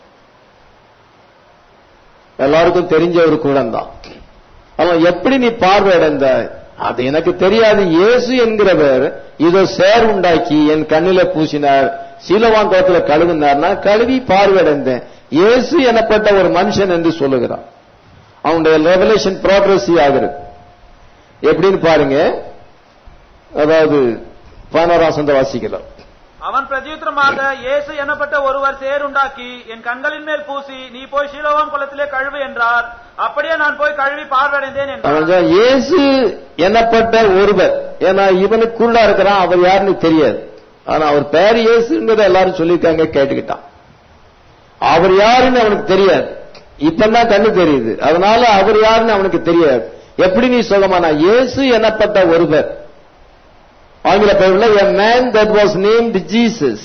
எல்லாருக்கும் தெரிஞ்ச ஒரு குருடன் தான் அவன் எப்படி நீ பார்வை அடைந்த அது எனக்கு தெரியாது இயேசு என்கிறவர் இதோ சேர் உண்டாக்கி என் கண்ணில பூசினார் சீலவான் குளத்துல கழுவினார்னா கழுவி பார்வையடைந்தேன் இயேசு எனப்பட்ட ஒரு மனுஷன் என்று சொல்லுகிறான் அவனுடைய ரெவலேஷன் ப்ராக்ரஸி ஆகுது எப்படின்னு பாருங்க அதாவது பதினோராம் சந்த வாசிக்கலாம் அவன் பிரதியுத்தரமாக இயேசு எனப்பட்ட ஒருவர் சேருண்டாக்கி என் கண்களின் மேல் பூசி நீ போய் சீலோவாம் குளத்திலே கழுவு என்றார் அப்படியே நான் போய் கழுவி பார்வையடைந்தேன் என்றார் அவன் சொன்னான், இயேசு எனப்பட்ட ஒருவர் ஏன்னா இவனுக்கு குருடா இருக்கிறான் அவர் யாருன்னு தெரியாது ஆனா அவர் பேர் இயேசுங்கிறத எல்லாரும் சொல்லியிருக்காங்க கேட்டுக்கிட்டான் அவர் யாருன்னு அவனுக்கு தெரியாது இப்பதான் கண்ணு தெரியுது அதனால அவர் யாருன்னு அவனுக்கு தெரியாது எப்படி நீ சொல்லமானா இயேசு எனப்பட்ட ஒருவர் ஆங்கில பெயர்ல a man that was named Jesus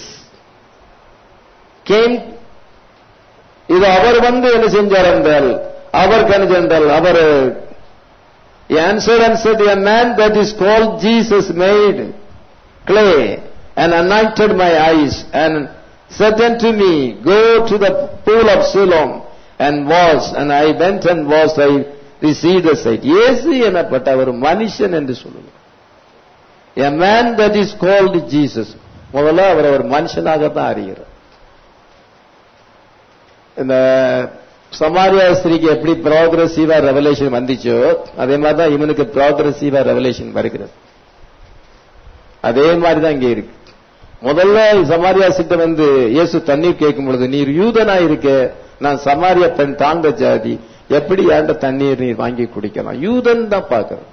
came இது அவர் வந்து என்ன செஞ்சார் என்றால் அவர் கணிஜென்றால் அவர் answered and said a man that is called Jesus made clay and anointed my eyes and said unto me go to the pool of Siloam and wash and I went and washed I received the sight இயேசு எனப்பட்ட ஒரு மனுஷன் என்று சொல்லுங்க a man that is called Jesus முதல்ல அவர் ஒரு மனுஷனாக தான் அறிகிறார் இந்த சமாரியா ஸ்திரீக்கு எப்படி ப்ராக்ரஸிவா ரெவலேஷன் வந்துச்சோ அதே மாதிரி தான் இவனுக்கு ப்ராக்ரஸிவா ரெவலேஷன் வருகிறது அதே மாதிரி தான் இங்க இருக்கு முதல்ல சமாரியா சிட்ட வந்து இயேசு தண்ணீர் கேட்கும் பொழுது நீர் யூதனா இருக்க நான் சமாரியா பெண் தாழ்ந்த ஜாதி எப்படி ஏண்ட தண்ணீர் நீர் வாங்கி குடிக்கலாம் யூதன் தான் பார்க்கிறோம்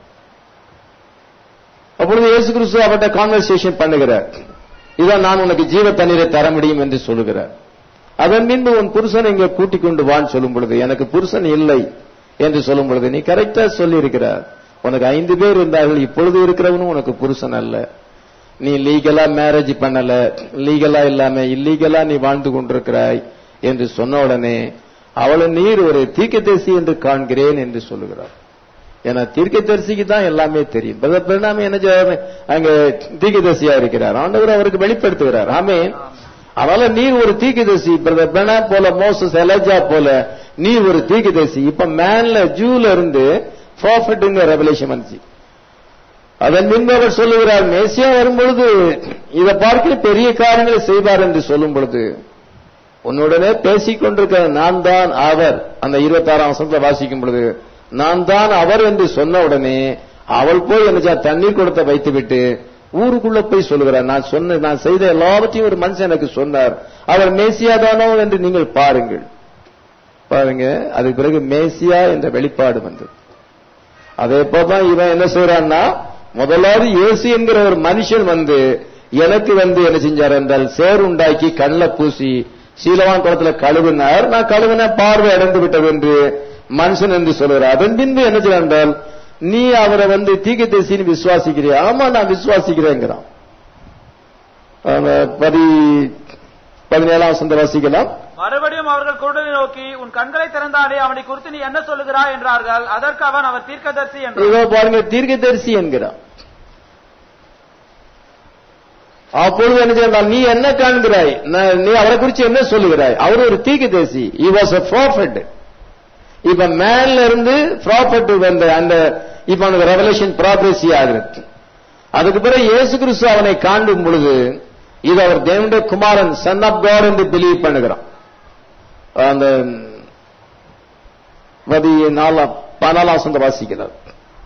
அப்பொழுது இயேசு கிறிஸ்து அவர்கிட்ட கான்வர்சேஷன் பண்ணுகிறார் இதான் நான் உனக்கு ஜீவ தண்ணீரை தர முடியும் என்று சொல்லுகிறார் அதன் பின்பு உன் புருஷன் இங்க கூட்டிக் கொண்டு வான்னு சொல்லும் பொழுது எனக்கு புருஷன் இல்லை என்று சொல்லும் பொழுது நீ கரெக்டா சொல்லி இருக்கிறார் உனக்கு ஐந்து பேர் இருந்தார்கள் இப்பொழுது இருக்கிறவனும் உனக்கு புருஷன் அல்ல நீ லீகலா மேரேஜ் பண்ணல லீகலா இல்லாம இல்லீகலா நீ வாழ்ந்து கொண்டிருக்கிறாய் என்று சொன்ன உடனே அவளை நீர் ஒரு தீர்க்கதரிசி என்று காண்கிறேன் என்று சொல்லுகிறார் ஏன்னா தீர்க்கதரிசிக்கு தான் எல்லாமே தெரியும் பிரதர் பிரணாமி என்ன செய்றாரு? அங்க தீர்க்கதரிசியா இருக்கிறார் ஆண்டவர் அவருக்கு வெளிப்படுத்துகிறார் ஆமே அதனால நீ ஒரு தீர்க்கதரிசி பிரதர் பிரணா போல மோசஸ் எலஜா போல நீ ஒரு தீர்க்கதரிசி இப்ப மேன்ல ஜூல இருந்து ப்ராஃபிட்ங்க ரெவலேஷன் வந்துச்சு அதன் பின்பு அவர் சொல்லுகிறார் மேசியா வரும்பொழுது இதை பார்க்கிற பெரிய காரியங்களை செய்வார் என்று சொல்லும் பொழுது உன்னுடனே பேசிக் கொண்டிருக்கிற நான் தான் அவர் அந்த இருபத்தாறாம் வசனத்துல வாசிக்கும் பொழுது நான் தான் அவர் என்று சொன்ன உடனே அவள் போய் என்ன தண்ணீர் கொடுத்த வைத்துவிட்டு ஊருக்குள்ள போய் சொல்லுகிறார் நான் சொன்ன நான் செய்த எல்லாவற்றையும் ஒரு மனுஷன் எனக்கு சொன்னார் அவர் மேசியா தானோ என்று நீங்கள் பாருங்கள் பாருங்க அதுக்கு பிறகு மேசியா என்ற வெளிப்பாடு வந்தது அதே போலதான் இவன் என்ன செய்யறான்னா முதலாவது இயேசு என்கிற ஒரு மனுஷன் வந்து எனக்கு வந்து என்ன செஞ்சார் என்றால் சேர் உண்டாக்கி கண்ணில பூசி சீலவான் குளத்துல கழுவினார் நான் கழுவின பார்வை அடைந்து விட்டது என்று மனுஷன் என்று சொல்கிறார் அதன் பின்பு என்ன செய்ய என்றால் நீ அவரை வந்து தீர்க்கதரிசின்னு விசுவாசிக்கிறியா ஆமா நான் விசுவாசிக்கிறேங்கிறான் அந்த பதி பதினேழாம் வசந்த வாசிக்கலாம் மறுபடியும் அவர்கள் குருடனை நோக்கி உன் கண்களை திறந்தானே அவனை குறித்து நீ என்ன சொல்லுகிறாய் என்றார்கள் அதற்கு அவன் அவர் தீர்க்கதரிசி என்றான் இதோ பாருங்க தீர்க்கதரிசி என்கிறான் அப்பொழுது என்ன செய்யறான் நீ என்ன காண்கிறாய் நான் நீ அவரை குறித்து என்ன சொல்லுகிறாய் அவர் ஒரு தீர்க்கதரிசி he was a prophet இப்ப மேல இருந்து ப்ராஃபட் வந்த அந்த இப்ப அவனுக்கு ரெவலேஷன் ப்ராக்ரஸி ஆகிறது அதுக்கு பிறகு இயேசு கிறிஸ்து அவனை காண்டும் பொழுது இது அவர் தேவனுடைய குமாரன் சன் ஆஃப் காட் என்று பிலீவ் பண்ணுகிறான் அந்த பதி நாலாம் பதினாலாம் வசந்த வாசிக்கிறார்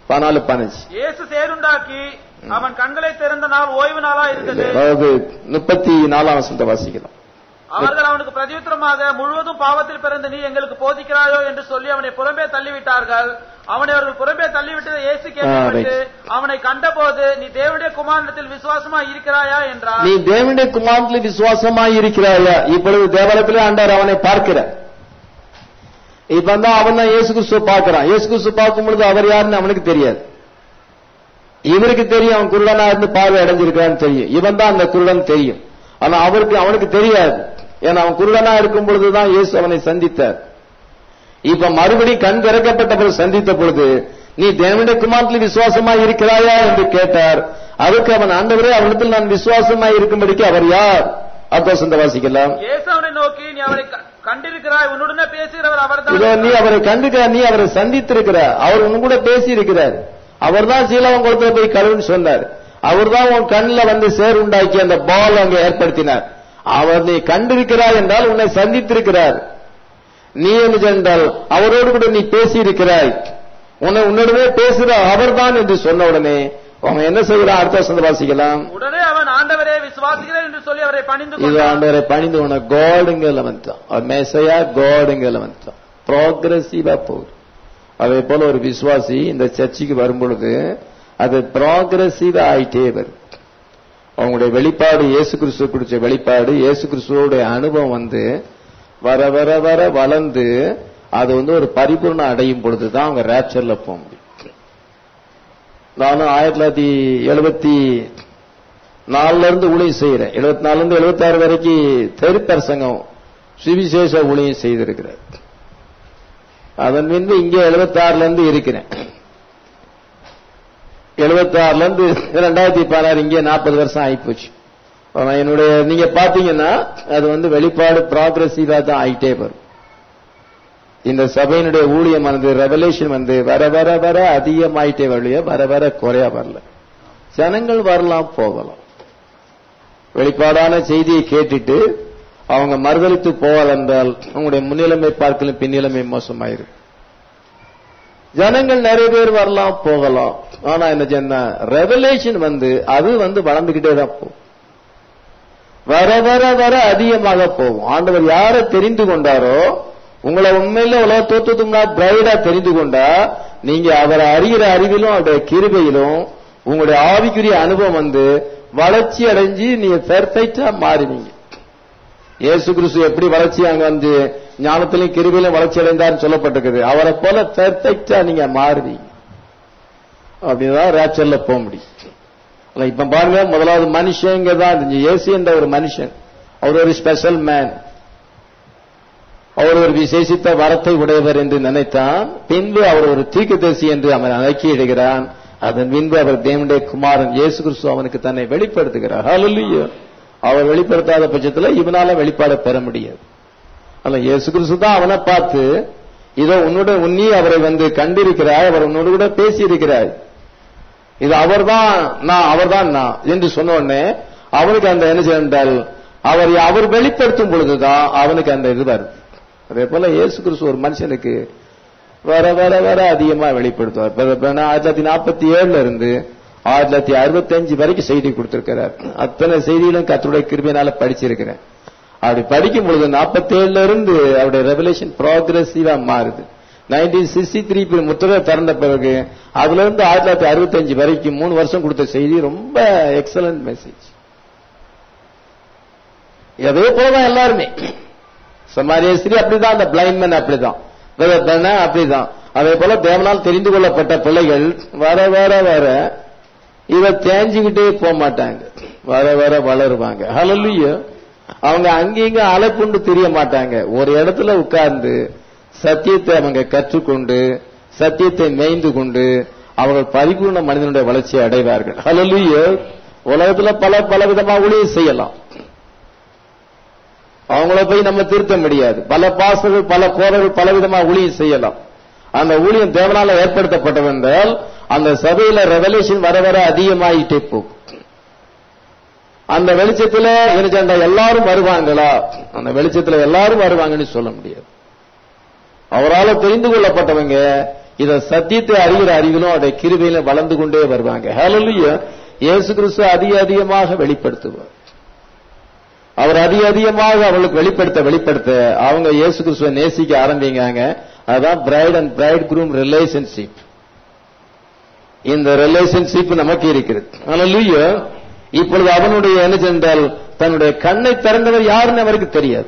பதினாலு பதினஞ்சு இயேசு சேருண்டாக்கி அவன் கண்களை திறந்த நாள் ஓய்வு நாளா இருந்தது அதாவது முப்பத்தி நாலாம் வசனத்தை வாசிக்கலாம் அவர்கள் அவனுக்கு பிரதியுத்தரமாக முழுவதும் பாவத்தில் பிறந்த நீ எங்களுக்கு போதிக்கிறாயோ என்று சொல்லி அவனை புறம்பே தள்ளிவிட்டார்கள் அவனை அவர்கள் புறம்பே தள்ளிவிட்டதை இயேசு கேள்விப்பட்டு அவனை கண்டபோது நீ தேவனுடைய குமாரனத்தில் விசுவாசமா இருக்கிறாயா என்றார் நீ தேவனுடைய குமாரத்தில் விசுவாசமாய் இருக்கிறாயா இப்பொழுது தேவாலயத்திலே ஆண்டார் அவனை பார்க்கிறார் இப்ப தான் அவன் தான் இயேசு கிறிஸ்துவ பார்க்கிறான் இயேசு கிறிஸ்து பார்க்கும் பொழுது அவர் யாருன்னு அவனுக்கு தெரியாது இவருக்கு தெரியும் அவன் குருடனா இருந்து பார்வை அடைஞ்சிருக்கான்னு தெரியும் இவன் தான் அந்த குருடன் தெரியும் ஆனா அவருக்கு அவனுக்கு தெரியாது ஏன்னா அவன் குருடனா இருக்கும் பொழுதுதான் இயேசு அவனை சந்தித்தார் இப்ப மறுபடியும் கண் திறக்கப்பட்ட பொழுது சந்தித்த பொழுது நீ தேவனுடைய குமாரத்தில் விசுவாசமாய் இருக்கிறாயா என்று கேட்டார் அதுக்கு அவன் ஆண்டவரே அவனிடத்தில் நான் விசுவாசமாய் இருக்கும்படிக்கு அவர் யார் அத்தோசந்த வாசிக்கலாம் இயேசு அவனை நோக்கி நீ அவரை க- கண்டிருக்கிறாய் உன்னுடனே பேசுகிறவர் இதோ நீ அவர்தான் அவரை கண்டுக்க நீ அவரை சந்தித்திருக்கிறார் அவர் உன் கூட பேசி இருக்கிறார் அவர் தான் சீலவன் குளத்துல போய் கழுவுன்னு சொன்னார் அவர் தான் உன் கண்ணில் வந்து சேர் உண்டாக்கி அந்த பால் அங்கே ஏற்படுத்தினார் அவர் நீ கண்டிருக்கிறாய் என்றால் உன்னை சந்தித்திருக்கிறார் நீ என்ன சென்றால் அவரோடு கூட நீ பேசி இருக்கிறாய் உன்னை உன்னிடமே பேசுகிற அவர்தான் என்று சொன்ன உடனே அவன் என்ன செய்கிறான் அடுத்த வசந்த வாசிக்கலாம் உடனே அவன் ஆண்டவரே விசுவாசிக்கிறேன் என்று சொல்லி அவரை பணிந்து இது கொண்டான் ஆண்டவரை பணிந்து உன காடுங்கிற வந்துட்டான் மேசையா காடுங்கிற வந்துட்டான் ப்ராக்ரஸிவா போகுது அதே போல ஒரு விசுவாசி இந்த சர்ச்சுக்கு வரும் பொழுது அது ப்ராக்ரஸிவா ஆயிட்டே வருது அவங்களுடைய வெளிப்பாடு இயேசு கிறிஸ்துவ குறிச்ச வெளிப்பாடு இயேசு கிறிஸ்துவோடைய அனுபவம் வந்து வர வர வர வளர்ந்து அது வந்து ஒரு பரிபூர்ணம் அடையும் பொழுதுதான் அவங்க ரேப்சர்ல போக முடியும் நானும் ஆயிரத்தி தொள்ளாயிரத்தி எழுபத்தி நாலுல இருந்து ஊழியம் செய்யறேன் எழுபத்தி நாலுல இருந்து எழுபத்தி ஆறு வரைக்கும் தெருப்பரசங்கம் சுவிசேஷ ஊழியம் செய்திருக்கிறேன் அதன் பின்பு இங்கே எழுபத்தி ஆறுல இருந்து இருக்கிறேன் எழுபத்தி ஆறுல இருந்து ரெண்டாயிரத்தி பதினாறு இங்கே நாற்பது வருஷம் ஆயிப்போச்சு ஆனா என்னுடைய நீங்க பாத்தீங்கன்னா அது வந்து வெளிப்பாடு ப்ராக்ரஸிவா தான் ஆயிட்டே வரும் இந்த சபையினுடைய ஊழியமானது ரெவலேஷன் வந்து வர வர வர அதிகமாயிட்டே வரலையோ வர வர குறையா வரல ஜனங்கள் வரலாம் போகலாம் வெளிப்பாடான செய்தியை கேட்டுட்டு அவங்க மறுதளித்து போவால் என்றால் அவங்களுடைய முன்னிலைமை பார்க்கலும் பின்னிலைமை மோசமாயிருக்கு ஜனங்கள் நிறைய பேர் வரலாம் போகலாம் ஆனா என்ன சொன்ன ரெவலேஷன் வந்து அது வந்து வளர்ந்துகிட்டே தான் போகும் வர வர வர அதிகமாக போகும் ஆண்டவர் யாரை தெரிந்து கொண்டாரோ உங்களை உண்மையில உலக தோற்றத்துக்கு முன்னாடி பிரைடா தெரிந்து கொண்டா நீங்க அவரை அறிகிற அறிவிலும் அவருடைய கிருபையிலும் உங்களுடைய ஆவிக்குரிய அனுபவம் வந்து வளர்ச்சி அடைஞ்சு நீங்க பெர்ஃபெக்டா மாறுவீங்க இயேசு கிறிஸ்து எப்படி வளர்ச்சி அங்க வந்து ஞானத்திலையும் கிருபையிலும் வளர்ச்சி அடைந்தார்னு சொல்லப்பட்டிருக்குது அவரை போல பெர்ஃபெக்டா நீங்க மாறுவீங்க அப்படிதான் ரேச்சர்ல போக முடியும் அல்ல, இப்ப பாருங்க முதலாவது மனுஷங்க தான் இருந்துச்சு இயேசு என்ற ஒரு மனுஷன் அவர் ஒரு ஸ்பெஷல் மேன் அவர் ஒரு விசேஷித்த வரத்தை உடையவர் என்று நினைத்தான் பின்பு அவர் ஒரு தீர்க்கதரிசி என்று அவன் அழைக்கிடுகிறான் அதன் பின்பு அவர் தேவனுடைய குமாரன் இயேசு கிறிஸ்து அவனுக்கு தன்னை வெளிப்படுத்துகிறார் ஹalleluya அவர் வெளிப்படுத்தாத பட்சத்துல இவனால வெளிப்பாட பெற முடியாது அல்ல இயேசு கிறிஸ்து தான் அவனை பார்த்து இதோ உன்னோட உன்னி அவரை வந்து கண்டிருக்கிறாய் அவர் உன்னோடு கூட பேசி இருக்கிறாய் இது அவர்தான் நான் அவர்தான் நான் என்று சொன்ன உடனே அவனுக்கு அந்த என்ன செய்தால் அவர் அவர் வெளிப்படுத்தும் பொழுதுதான் அவனுக்கு அந்த இது வருது அதே போல இயேசு கிறிஸ்து ஒரு மனுஷனுக்கு வர வர வர அதிகமா வெளிப்படுத்துவார் இப்ப- இப்ப நான் ஆயிரத்தி தொள்ளாயிரத்தி நாற்பத்தி ஏழுல இருந்து ஆயிரத்தி தொள்ளாயிரத்தி அறுபத்தஞ்சு வரைக்கும் செய்தி கொடுத்திருக்கிறார் அத்தனை செய்திகளும் கத்தருடைய கிருபையினால படிச்சிருக்கிறேன் அப்படி படிக்கும் பொழுது நாற்பத்தி ஏழுல இருந்து அவருடைய ரெவலேஷன் ப்ராக்ரஸிவா மாறுது நைன்டீன் சிக்ஸ்டி த்ரீ முத்திரை திறந்த பிறகு அதுல இருந்து ஆயிரத்தி தொள்ளாயிரத்தி அறுபத்தஞ்சு வரைக்கும் மூணு வருஷம் கொடுத்த செய்தி ரொம்ப எக்ஸலன்ட் மெசேஜ் அதே போலதான் எல்லாருமே சமாரியஸ்ரீ அப்படிதான் அந்த பிளைண்ட் மேன் அப்படிதான் விதத்தன அப்படிதான் அதே போல தேவனால் தெரிந்து கொள்ளப்பட்ட பிள்ளைகள் வர வர வர இத தேஞ்சுக்கிட்டே போக மாட்டாங்க வர வர வளருவாங்க ஹalleluya அவங்க அங்கங்க அலைப்புண்டு தெரிய மாட்டாங்க ஒரு இடத்துல உட்கார்ந்து சத்தியத்தை அவங்க கற்றுக்கொண்டு சத்தியத்தை மேய்ந்து கொண்டு அவர்கள் பரிபூர்ண மனிதனுடைய வளர்ச்சியை அடைவார்கள் ஹalleluya உலகத்துல பல பல விதமா ஊழியம் செய்யலாம் அவங்கள போய் நம்ம திருத்த முடியாது பல பாசர்கள் பல போரர்கள் பல விதமா ஊழியம் செய்யலாம் அந்த ஊழியம் தேவனால ஏற்படுத்தப்பட்டது என்றால் அந்த சபையில ரெவலேஷன் வர வர அதிகமாயிட்டே போகும் அந்த வெளிச்சத்துல எனக்கு அந்த எல்லாரும் வருவாங்களா அந்த வெளிச்சத்துல எல்லாரும் வருவாங்கன்னு சொல்ல முடியாது அவரால் தெரிந்து கொள்ளப்பட்டவங்க இத சத்தியத்தை அறிகிற அறிவிலும் அவருடைய கிருபையிலும் வளர்ந்து கொண்டே வருவாங்க ஹalleluya இயேசு கிறிஸ்து அதிக அதிகமாக வெளிப்படுத்துவார் அவர் அதிக அதிகமாக அவளுக்கு வெளிப்படுத்த வெளிப்படுத்த அவங்க இயேசு கிறிஸ்துவை நேசிக்க ஆரம்பிங்காங்க அதான் bride and bridegroom relationship இந்த ரிலேஷன்ஷிப் நமக்கு இருக்கிறது ஹalleluya இப்பொழுது அவனுடைய என்ன சென்றால் தன்னுடைய கண்ணை திறந்தவர் யாருன்னு அவருக்கு தெரியாது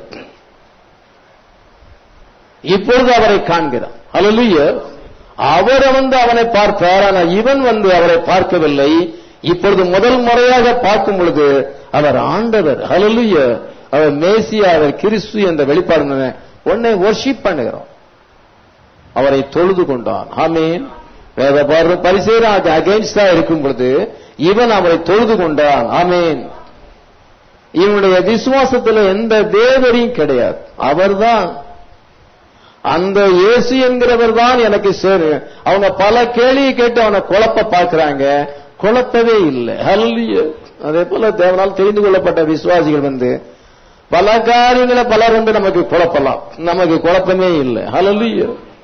இப்பொழுது அவரை காண்கிறான் ஹalleluya அவர் வந்து அவனை பார்த்தார் ஆனால் இவன் வந்து அவரை பார்க்கவில்லை இப்பொழுது முதல் முறையாக பார்க்கும் பொழுது அவர் ஆண்டவர் ஹalleluya அவர் மேசியா அவர் கிறிஸ்து என்ற வெளிப்பாடு உன்னை ஒர்ஷிப் பண்ணுகிறோம் அவரை தொழுது கொண்டான் ஆமீன் வேத பாரு பரிசேரா அது அகைன்ஸ்டா இருக்கும் பொழுது இவன் அவரை தொழுது கொண்டான் ஆமீன் இவனுடைய விசுவாசத்துல எந்த தேவரையும் கிடையாது அவர்தான் அந்த இயேசு என்கிறவர் தான் எனக்கு சேரு அவங்க பல கேள்வியை கேட்டு அவனை குழப்ப பார்க்கறாங்க குழப்பவே இல்லை ஹல்லிய அதே போல தேவனால் தெரிந்து கொள்ளப்பட்ட விசுவாசிகள் வந்து பல காரியங்களை பலர் வந்து நமக்கு குழப்பலாம் நமக்கு குழப்பமே இல்லை ஹலல்லிய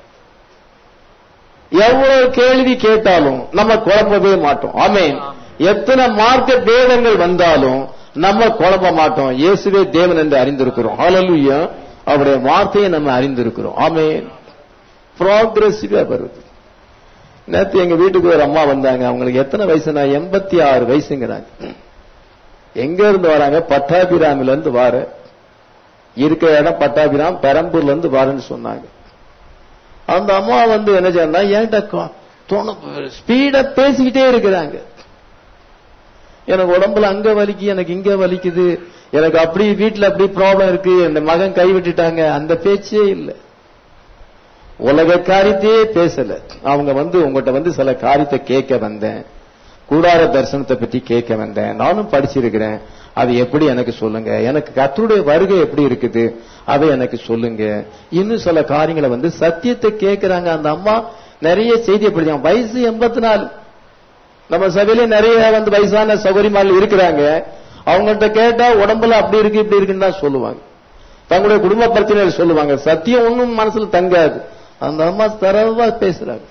எவ்வளவு கேள்வி கேட்டாலும் நம்ம குழப்பவே மாட்டோம் ஆமேன் எத்தனை மார்க்க பேதங்கள் வந்தாலும் நம்ம குழப்ப மாட்டோம் இயேசுவே தேவன் என்று அறிந்திருக்கிறோம் ஹalleluya அவருடைய வார்த்தையை நம்ம அறிந்திருக்கிறோம் ஆமேன் ப்ராக்ரஸிவா வருது நேத்து எங்க வீட்டுக்கு ஒரு அம்மா வந்தாங்க அவங்களுக்கு எத்தனை வயசுனா எண்பத்தி ஆறு வயசுங்கிறாங்க எங்க இருந்து வராங்க பட்டாபிராமில இருந்து வார இருக்கிற இடம் பட்டாபிராம் பெரம்பூர்ல இருந்து வாரன்னு சொன்னாங்க அந்த அம்மா வந்து என்ன செய்யறா என்கிட்ட ஸ்பீடா பேசிக்கிட்டே இருக்கிறாங்க எனக்கு உடம்புல அங்க வலிக்கு எனக்கு இங்க வலிக்குது எனக்கு அப்படி வீட்டுல அப்படி ப்ராப்ளம் இருக்கு என் மகன் கைவிட்டுட்டாங்க அந்த பேச்சே இல்லை உலக காரியத்தையே பேசல அவங்க வந்து உங்ககிட்ட வந்து சில காரியத்தை கேட்க வந்தேன் கூடார தரிசனத்தை பத்தி கேட்க வந்தேன் நானும் படிச்சிருக்கிறேன் அது எப்படி எனக்கு சொல்லுங்க எனக்கு கத்தருடைய வருகை எப்படி இருக்குது அதை எனக்கு சொல்லுங்க இன்னும் சில காரியங்களை வந்து சத்தியத்தை கேட்கிறாங்க அந்த அம்மா நிறைய செய்தியை படிச்சாங்க வயசு எண்பத்தி நாலு நம்ம சபையில நிறைய வந்து வயசான சௌகரியமால் இருக்கிறாங்க அவங்கள்ட்ட கேட்டா உடம்புல அப்படி இருக்கு இப்படி இருக்குன்னு தான் சொல்லுவாங்க தங்களுடைய குடும்ப பிரச்சனை சொல்லுவாங்க சத்தியம் ஒன்னும் மனசுல தங்காது அந்த அம்மா தரவா பேசுறாங்க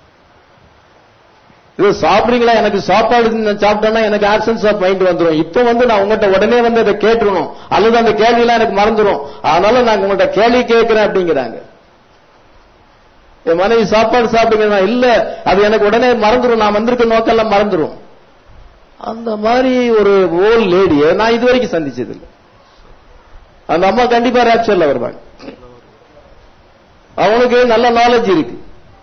இது சாப்பிடுறீங்களா எனக்கு சாப்பாடு சாப்பிட்டேன்னா எனக்கு ஆப்சன்ஸ் ஆஃப் மைண்ட் வந்துடும் இப்ப வந்து நான் உங்ககிட்ட உடனே வந்து அதை கேட்டுருணும் அல்லது அந்த கேள்வி எல்லாம் எனக்கு மறந்துடும் அதனால நான் உங்கள்கிட்ட கேள்வி கேட்கிறேன் அப்படிங்கிறாங்க என் மனைவி சாப்பாடு சாப்பிடுங்க இல்ல அது எனக்கு உடனே மறந்துடும் நான் வந்திருக்க நோக்கெல்லாம் மறந்துடும் அந்த மாதிரி ஒரு ஓல் லேடிய நான் இது வரைக்கும் சந்திச்சது இல்லை அந்த அம்மா கண்டிப்பா ரேப்சர்ல வருவாங்க அவனுக்கு நல்ல நாலேஜ் இருக்கு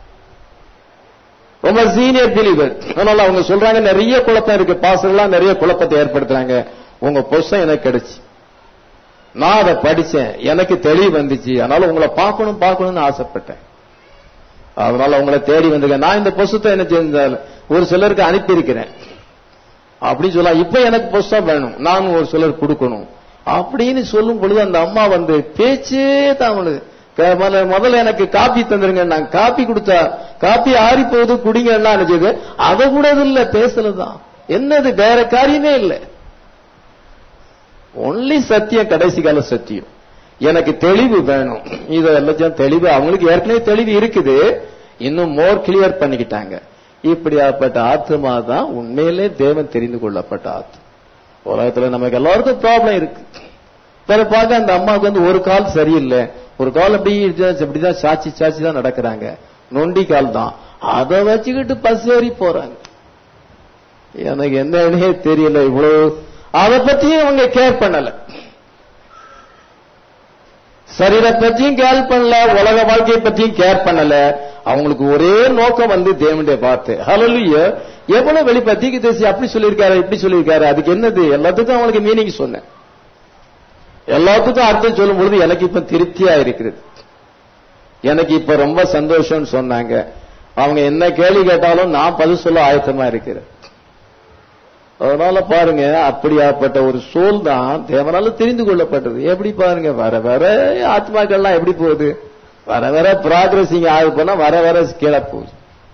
ரொம்ப சீனியர் பிலீவர் அதனால அவங்க சொல்றாங்க நிறைய குழப்பம் இருக்கு பாசங்கள்லாம் நிறைய குழப்பத்தை ஏற்படுத்துறாங்க உங்க பொசம் எனக்கு கிடைச்சு நான் அதை படிச்சேன் எனக்கு தெளிவு வந்துச்சு அதனால உங்களை பார்க்கணும் பார்க்கணும்னு ஆசைப்பட்டேன் அதனால உங்களை தேடி வந்திருக்கேன் நான் இந்த புஸ்தத்தை என்ன செஞ்சால் ஒரு சிலருக்கு அனுப்பியிருக்கிறேன் அப்படின்னு சொல்லலாம் இப்ப எனக்கு புஸ்தகம் வேணும் நான் ஒரு சிலர் கொடுக்கணும் அப்படின்னு சொல்லும் பொழுது அந்த அம்மா வந்து பேச்சே தான் அவனுக்கு முதல்ல எனக்கு காப்பி தந்துருங்க நான் காப்பி கொடுத்தா காப்பி ஆறி போகுது குடிங்கன்னா நினைச்சது அதை கூட இல்ல பேசலதான் என்னது வேற காரியமே இல்லை ஒன்லி சத்தியம் கடைசி கால சத்தியம் எனக்கு தெளிவு வேணும் இதெல்லாம் தெளிவு அவங்களுக்கு ஏற்கனவே தெளிவு இருக்குது இன்னும் மோர் கிளியர் பண்ணிக்கிட்டாங்க இப்படியாப்பட்ட ஆத்மா தான் உண்மையிலே தேவன் தெரிந்து கொள்ளப்பட்ட ஆத்மா உலகத்துல நமக்கு எல்லாருக்கும் ப்ராப்ளம் இருக்கு பிற பார்க்க அந்த அம்மாவுக்கு வந்து ஒரு கால் சரியில்லை ஒரு கால் அப்படி இப்படிதான் சாட்சி சாட்சி தான் நடக்கிறாங்க நொண்டி கால் தான் அதை வச்சுக்கிட்டு பஸ் ஏறி போறாங்க எனக்கு என்னன்னே தெரியல இவ்வளவு அதை பத்தியும் அவங்க கேர் பண்ணல சரீர பத்தியும் கேர் பண்ணல உலக வாழ்க்கையை பத்தியும் கேர் பண்ணல அவங்களுக்கு ஒரே நோக்கம் வந்து தேவனுடைய பார்த்து ஹலலுய எவ்வளவு வெளிப்பத்திக்கு தேசி அப்படி சொல்லியிருக்காரு இப்படி சொல்லியிருக்காரு அதுக்கு என்னது எல்லாத்துக்கும் அவங்களுக்கு மீனிங் சொன்னேன் எல்லாத்துக்கும் அர்த்தம் சொல்லும் பொழுது எனக்கு இப்ப திருப்தியா இருக்கிறது எனக்கு இப்ப ரொம்ப சந்தோஷம்னு சொன்னாங்க அவங்க என்ன கேள்வி கேட்டாலும் நான் பதில் சொல்ல ஆயத்தமா இருக்கிறேன் அதனால பாருங்க அப்படியாப்பட்ட ஒரு சோல் தான் தேவனால தெரிந்து கொள்ளப்பட்டது எப்படி பாருங்க வர வர ஆத்மாக்கள்லாம் எப்படி போகுது வர வர ப்ராக்ரஸிங் ஆக போனா வர வர கீழே போகுது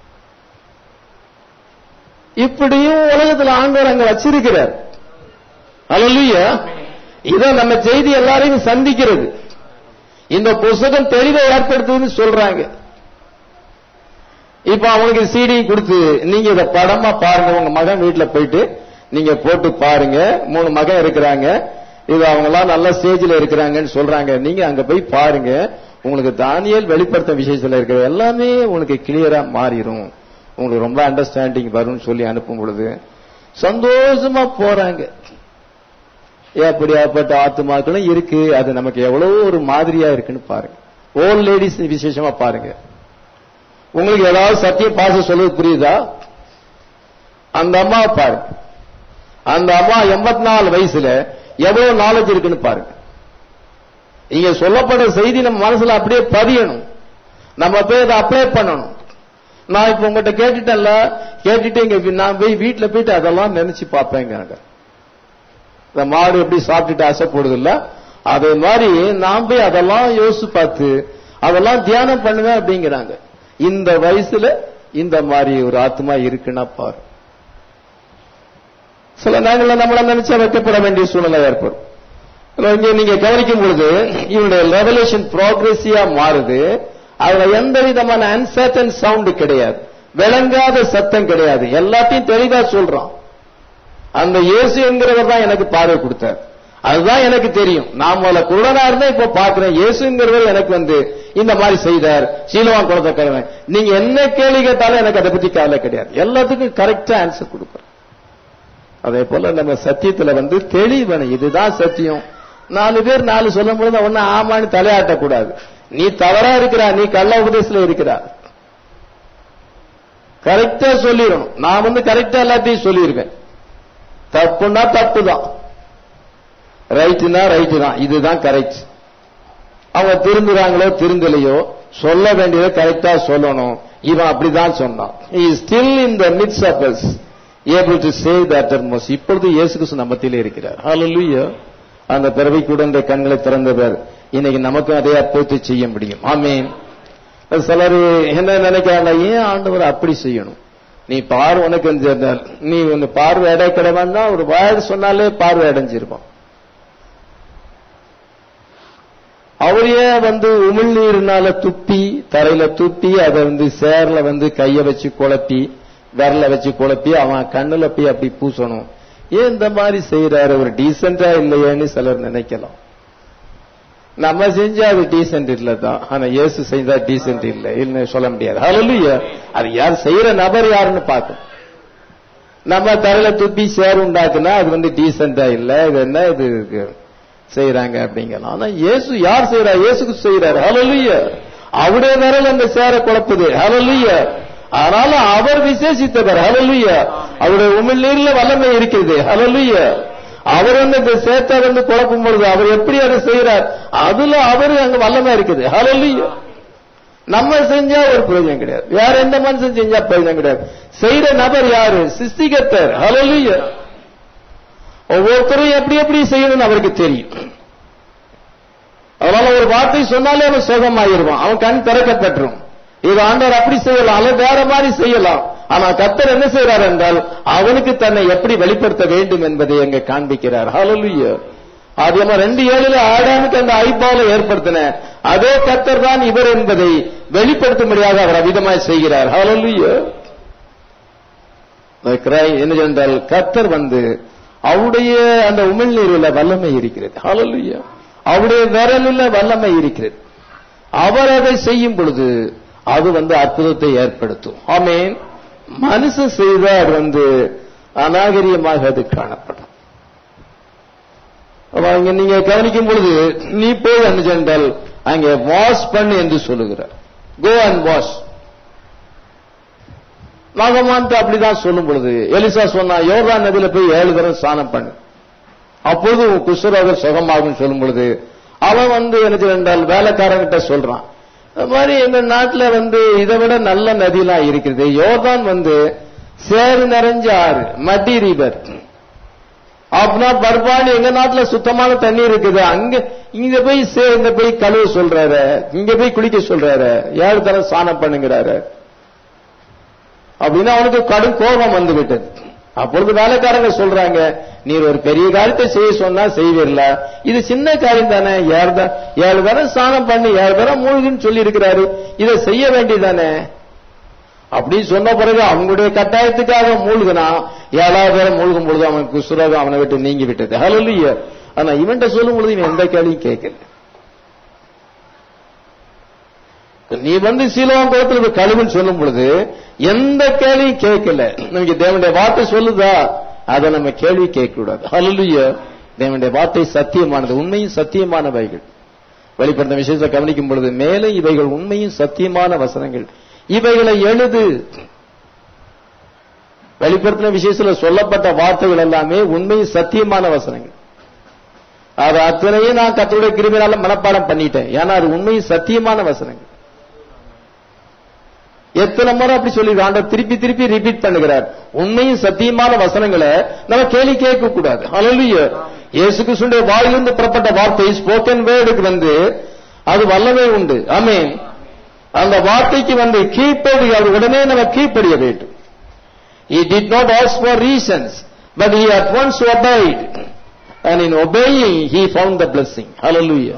இப்படியும் உலகத்துல ஆண்டவர் அங்க வச்சிருக்கிறார் அலல்லையா இத நம்ம செய்தி எல்லாரையும் சந்திக்கிறது இந்த புஸ்தகம் தெளிவை ஏற்படுத்துதுன்னு சொல்றாங்க இப்ப அவங்களுக்கு சிடி கொடுத்து நீங்க இத படமா பாருங்க உங்க மகன் வீட்டுல போயிட்டு நீங்க போட்டு பாருங்க மூணு மகன் இருக்கிறாங்க இது அவங்க எல்லாம் நல்ல ஸ்டேஜ்ல இருக்கிறாங்கன்னு சொல்றாங்க நீங்க அங்க போய் பாருங்க உங்களுக்கு தானியல் வெளிப்படுத்த விஷயத்துல இருக்கிற எல்லாமே உங்களுக்கு கிளியரா மாறிடும் உங்களுக்கு ரொம்ப அண்டர்ஸ்டாண்டிங் வரும்னு சொல்லி அனுப்பும் பொழுது சந்தோஷமா போறாங்க எப்படியாப்பட்ட ஆத்துமாக்களும் இருக்கு அது நமக்கு எவ்வளவு ஒரு மாதிரியா இருக்குன்னு பாருங்க ஓல்ட் லேடிஸ் விசேஷமா பாருங்க உங்களுக்கு ஏதாவது சத்தியம் பாச சொல்றது புரியுதா அந்த அம்மா பாருங்க அந்த அம்மா எண்பத்தி நாலு வயசுல எவ்வளவு நாலேஜ் இருக்குன்னு பாருங்க இங்க சொல்லப்பட்ட செய்தி நம்ம மனசுல அப்படியே பதியணும் நம்ம போய் அதை அப்ளை பண்ணணும் நான் இப்ப உங்ககிட்ட கேட்டுட்டேன்ல கேட்டுட்டு இங்க நான் போய் வீட்டுல போயிட்டு அதெல்லாம் நினைச்சு பார்ப்பேங்க இந்த மாடு எப்படி சாப்பிட்டுட்டு ஆசை போடுது இல்ல அதே மாதிரி நான் போய் அதெல்லாம் யோசிச்சு பார்த்து அதெல்லாம் தியானம் பண்ணுவேன் அப்படிங்கிறாங்க இந்த வயசுல இந்த மாதிரி ஒரு ஆத்மா இருக்குன்னா பாரு சில நேரங்களில் நம்மள நினைச்சா வைக்கப்பட வேண்டிய சூழ்நிலை ஏற்படும் இங்க நீங்க கவனிக்கும் பொழுது இவனுடைய ரெவலேஷன் ப்ராக்ரெசிவா மாறுது அதுல எந்த விதமான அன்சர்டன் சவுண்ட் கிடையாது விளங்காத சத்தம் கிடையாது எல்லாத்தையும் தெளிவா சொல்றான் அந்த இயேசு என்கிறவர் தான் எனக்கு பார்வை கொடுத்தார் அதுதான் எனக்கு தெரியும் நான் முதல்ல குருடனா இருந்தா இப்ப பாக்குறேன் இயேசுங்கிறவர் எனக்கு வந்து இந்த மாதிரி செய்தார் சீலவான் குளத்தை கிழமை நீங்க என்ன கேள்வி கேட்டாலும் எனக்கு அதை பத்தி கவலை கிடையாது எல்லாத்துக்கும் கரெக்டா ஆன்சர் கொடுப்பேன் அதே போல நம்ம சத்தியத்துல வந்து தெளிவன இதுதான் சத்தியம் நாலு பேர் நாலு சொல்லும் பொழுது ஒன்னு ஆமான்னு தலையாட்டக்கூடாது நீ தவறா இருக்கிறா நீ கள்ள உபதேசத்துல இருக்கிறா கரெக்டா சொல்லிடணும் நான் வந்து கரெக்டா எல்லாத்தையும் சொல்லியிருக்கேன் தப்புன்னா தப்பு தான் ரைட்டுனா ரைட்டு தான் இதுதான் கரெக்ட் அவங்க திருந்துறாங்களோ திருந்தலையோ சொல்ல வேண்டியதை கரெக்டா சொல்லணும் இவன் அப்படிதான் சொன்னான் still in the midst of us able to save that atmos இப்பொழுது இயேசு கிறிஸ்து நம்ம மத்தியிலே இருக்கிறார் ஹalleluya அந்த பிறவை கூட இந்த கண்களை திறந்தவர் இன்னைக்கு நமக்கும் அதே அற்புதத்தை செய்ய முடியும் ஆமீன் சிலர் என்ன நினைக்கிறாங்க ஏன் ஆண்டவர் அப்படி செய்யணும் நீ பார் உனக்கு இந்த நீ ஒன்னு பார்வை அடைக்கிறவன்னா ஒரு வாய் சொன்னாலே பார்வை அடைஞ்சிருப்பான் அவரையே வந்து உமிழ்நீர்னால துப்பி தரையில துப்பி அதை வந்து சேர்ல வந்து கைய வச்சு குழப்பி விரல வச்சு குழப்பி அவன் கண்ணுல போய் அப்படி பூசணும் ஏன் இந்த மாதிரி செய்யறாரு ஒரு டீசெண்டா இல்லையேன்னு சிலர் நினைக்கலாம் நம்ம செஞ்சா அது டீசென்ட் இல்ல தான் ஆனா இயேசு செஞ்சா டீசென்ட் இல்ல இல்லைன்னு சொல்ல முடியாது ஹalleluya அது யார் செய்யற நபர் யாருன்னு பார்க்கணும் நம்ம தரையில துப்பி சேர் உண்டாக்குனா அது வந்து டீசெண்டா இல்ல இது என்ன இது செய்யறாங்க அப்படிங்கலாம் ஆனா இயேசு யார் செய்யறா இயேசுக்கு செய்யறாரு ஹalleluya அவருடைய விரல் அந்த சேர குழப்புது ஹalleluya அதனால அவர் விசேஷித்தவர் ஹalleluya அவருடைய உமிழ் நீர்ல வல்லமை இருக்கிறது ஹalleluya அவர் வந்து இந்த சேத்தை வந்து குழப்பும் பொழுது அவர் எப்படி அதை செய்யறார் அதுல அவரு அங்க வல்லமை இருக்குது ஹalleluya நம்ம செஞ்சா ஒரு பிரயோஜனம் கிடையாது வேற எந்த மனுஷன் செஞ்சா பிரயோஜனம் கிடையாது செய்யற நபர் யாரு சிஸ்டிகத்தர் ஹalleluya ஒவ்வொருத்தரும் எப்படி எப்படி செய்யணும்னு அவருக்கு தெரியும் அதனால ஒரு வார்த்தை சொன்னாலே அவன் சுகமாயிருவான் அவன் கண் திறக்கப்பட்டுரும் இது ஆண்டவர் அப்படி செய்யலாம் அல்லது வேற மாதிரி செய்யலாம் ஆனா கத்தர் என்ன செய்யறார் என்றால் அவனுக்கு தன்னை எப்படி வெளிப்படுத்த வேண்டும் என்பதை அங்க காண்பிக்கிறார் ஹalleluya ஆதியமா ரெண்டு ஏழுல ஆடாமுக்கு அந்த ஐபால ஏற்படுத்தின அதே கத்தர் தான் இவர் என்பதை வெளிப்படுத்தும்படியாக அவர் அவிதமாய் செய்கிறார் ஹalleluya என்ன என்றால் கத்தர் வந்து அவருடைய அந்த உமிழ்நீரில் வல்லமை இருக்கிறது ஹalleluya அவருடைய விரலில் வல்லமை இருக்கிறது அவர் அதை செய்யும் பொழுது அது வந்து அற்புதத்தை ஏற்படுத்தும் ஆமேன் மனுஷன் செய்த அது வந்து அநாகரியமாக அது காணப்படும் அங்க நீங்க கவனிக்கும் பொழுது நீ போய் என்ன சென்றால் அங்கே வாஷ் பண்ணு என்று சொல்லுகிறார் கோ அண்ட் வாஷ் நாகமான்ட்டு அப்படிதான் சொல்லும் பொழுது எலிசா சொன்னா யோகா நதியில போய் ஏழு தரம் ஸ்நானம் பண்ணு அப்போது குஷ்டரோகர் சுகமாகும் சொல்லும் பொழுது அவன் வந்து எனக்கு என்றால் வேலைக்காரங்கிட்ட சொல்றான் அது மாதிரி எங்க நாட்டுல வந்து இதை விட நல்ல நதியெல்லாம் இருக்குது யோர்தான் வந்து சேறு நிறைஞ்ச ஆறு மட்டி ரிவர் அப்படின்னா பர்பானி எங்க நாட்டுல சுத்தமான தண்ணி இருக்குது அங்க இங்க போய் சேர்ந்த போய் கழுவ சொல்றாரு இங்க போய் குளிக்க சொல்றாரு ஏழு தரம் ஸ்நானம் பண்ணுங்கிறாரு அப்படின்னு அவனுக்கு கடும் கோபம் வந்து விட்டது அப்பொழுது வேலைக்காரங்க சொல்றாங்க நீர் ஒரு பெரிய காரியத்தை செய்ய சொன்னா செய்வீர்ல இது சின்ன காரியம் தானே ஏழு த- ஏழு தரம் ஸ்நானம் பண்ணி ஏழு தரம் மூழ்குன்னு சொல்லி இருக்கிறாரு இதை செய்ய வேண்டியதானே அப்படி சொன்ன பிறகு அவங்களுடைய கட்டாயத்துக்காக மூழ்கினா ஏழாவது பேரை மூழ்கும் பொழுது அவன் குசுராக அவனை விட்டு நீங்கி விட்டது ஹalleluya ஆனா இவன்ட்ட சொல்லும் பொழுது இவன் எந்த கேள்வியும் கேட்கல நீ வந்து சீலவான் குளத்தில் கழுவுன்னு சொல்லும் பொழுது எந்த கேள்வியும் கேட்கல நமக்கு தேவனுடைய வார்த்தை சொல்லுதா அதை நம்ம கேள்வி கேட்க கூடாது ஹalleluya தேவனுடைய வார்த்தை சத்தியமானது உண்மையும் சத்தியமானவைகள் வெளிப்படுத்த விஷயத்தை கவனிக்கும் பொழுது மேலே இவைகள் உண்மையும் சத்தியமான வசனங்கள் இவைகளை எழுது வெளிப்படுத்தின விஷயத்துல சொல்லப்பட்ட வார்த்தைகள் எல்லாமே உண்மையும் சத்தியமான வசனங்கள் அது அத்தனையும் நான் கத்தருடைய கிருமினால மனப்பாடம் பண்ணிட்டேன் ஏன்னா அது உண்மையும் சத்தியமான வசனங்கள் எத்தனை முறை அப்படி சொல்லி ஆண்டவர் திருப்பி திருப்பி ரிப்பீட் பண்ணுகிறார் உண்மையும் சத்தியமான வசனங்களை நம்ம கேள்வி கேட்க கூடாது ஹalleluya இயேசு கிறிஸ்துடைய வாயிலிருந்து புறப்பட்ட வார்த்தை ஸ்போக்கன் வேர்டுக்கு வந்து அது வல்லமே உண்டு ஆமென் அந்த வார்த்தைக்கு வந்து கீழ்ப்படி அது உடனே நம்ம கீழ்ப்படிய வேண்டும் he did not ask for reasons but he at once obeyed and in obeying he found the blessing hallelujah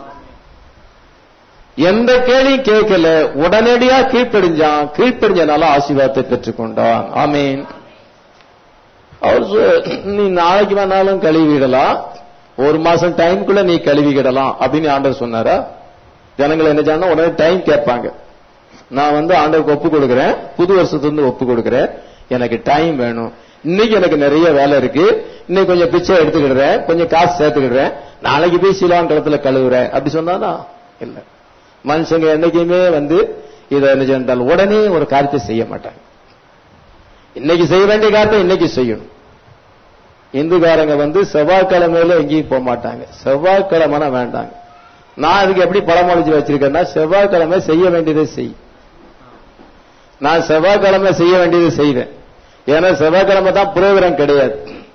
எந்த கேள்வி கேட்கல உடனடியா கீழ்ப்படிஞ்சான் கீழ்ப்படிஞ்சனால ஆசீர்வாதத்தை பெற்றுக்கொண்டான் ஆமீன் அவர் சொ- நீ நாளைக்கு வேணாலும் கழுவிடலாம் ஒரு மாசம் டைம்குள்ள நீ கழுவிக்கிடலாம் அப்படின்னு ஆண்டவர் சொன்னாரா ஜனங்கள் என்ன சொன்னா உடனே டைம் கேட்பாங்க நான் வந்து ஆண்டவருக்கு ஒப்பு கொடுக்கிறேன் புது வருஷத்துல ஒப்பு கொடுக்கிறேன் எனக்கு டைம் வேணும் இன்னைக்கு எனக்கு நிறைய வேலை இருக்கு இன்னைக்கு கொஞ்சம் பிச்சை எடுத்துக்கிடுறேன் கொஞ்சம் காசு சேர்த்துக்கிடுறேன் நாளைக்கு போய் சீலான் களத்துல கழுவுறேன் அப்படி சொன்னானா இல்ல மனுஷங்க என்னைக்குமே வந்து இதை என்ன செஞ்சால் உடனே ஒரு காரியத்தை செய்ய மாட்டாங்க இன்னைக்கு செய்ய வேண்டிய காரியத்தை இன்னைக்கு செய்யணும் இந்துக்காரங்க வந்து செவ்வாய்க்கிழமையில எங்கேயும் போக மாட்டாங்க செவ்வாய்க்கிழமைனா வேண்டாங்க நான் அதுக்கு எப்படி பழமொழிச்சு வச்சிருக்கேன்னா செவ்வாய்க்கிழமை செய்ய வேண்டியதை செய் நான் செவ்வாய்க்கிழமை செய்ய வேண்டியதை செய்வேன் ஏன்னா செவ்வாய்க்கிழமை தான் புரோகிராம் கிடையாது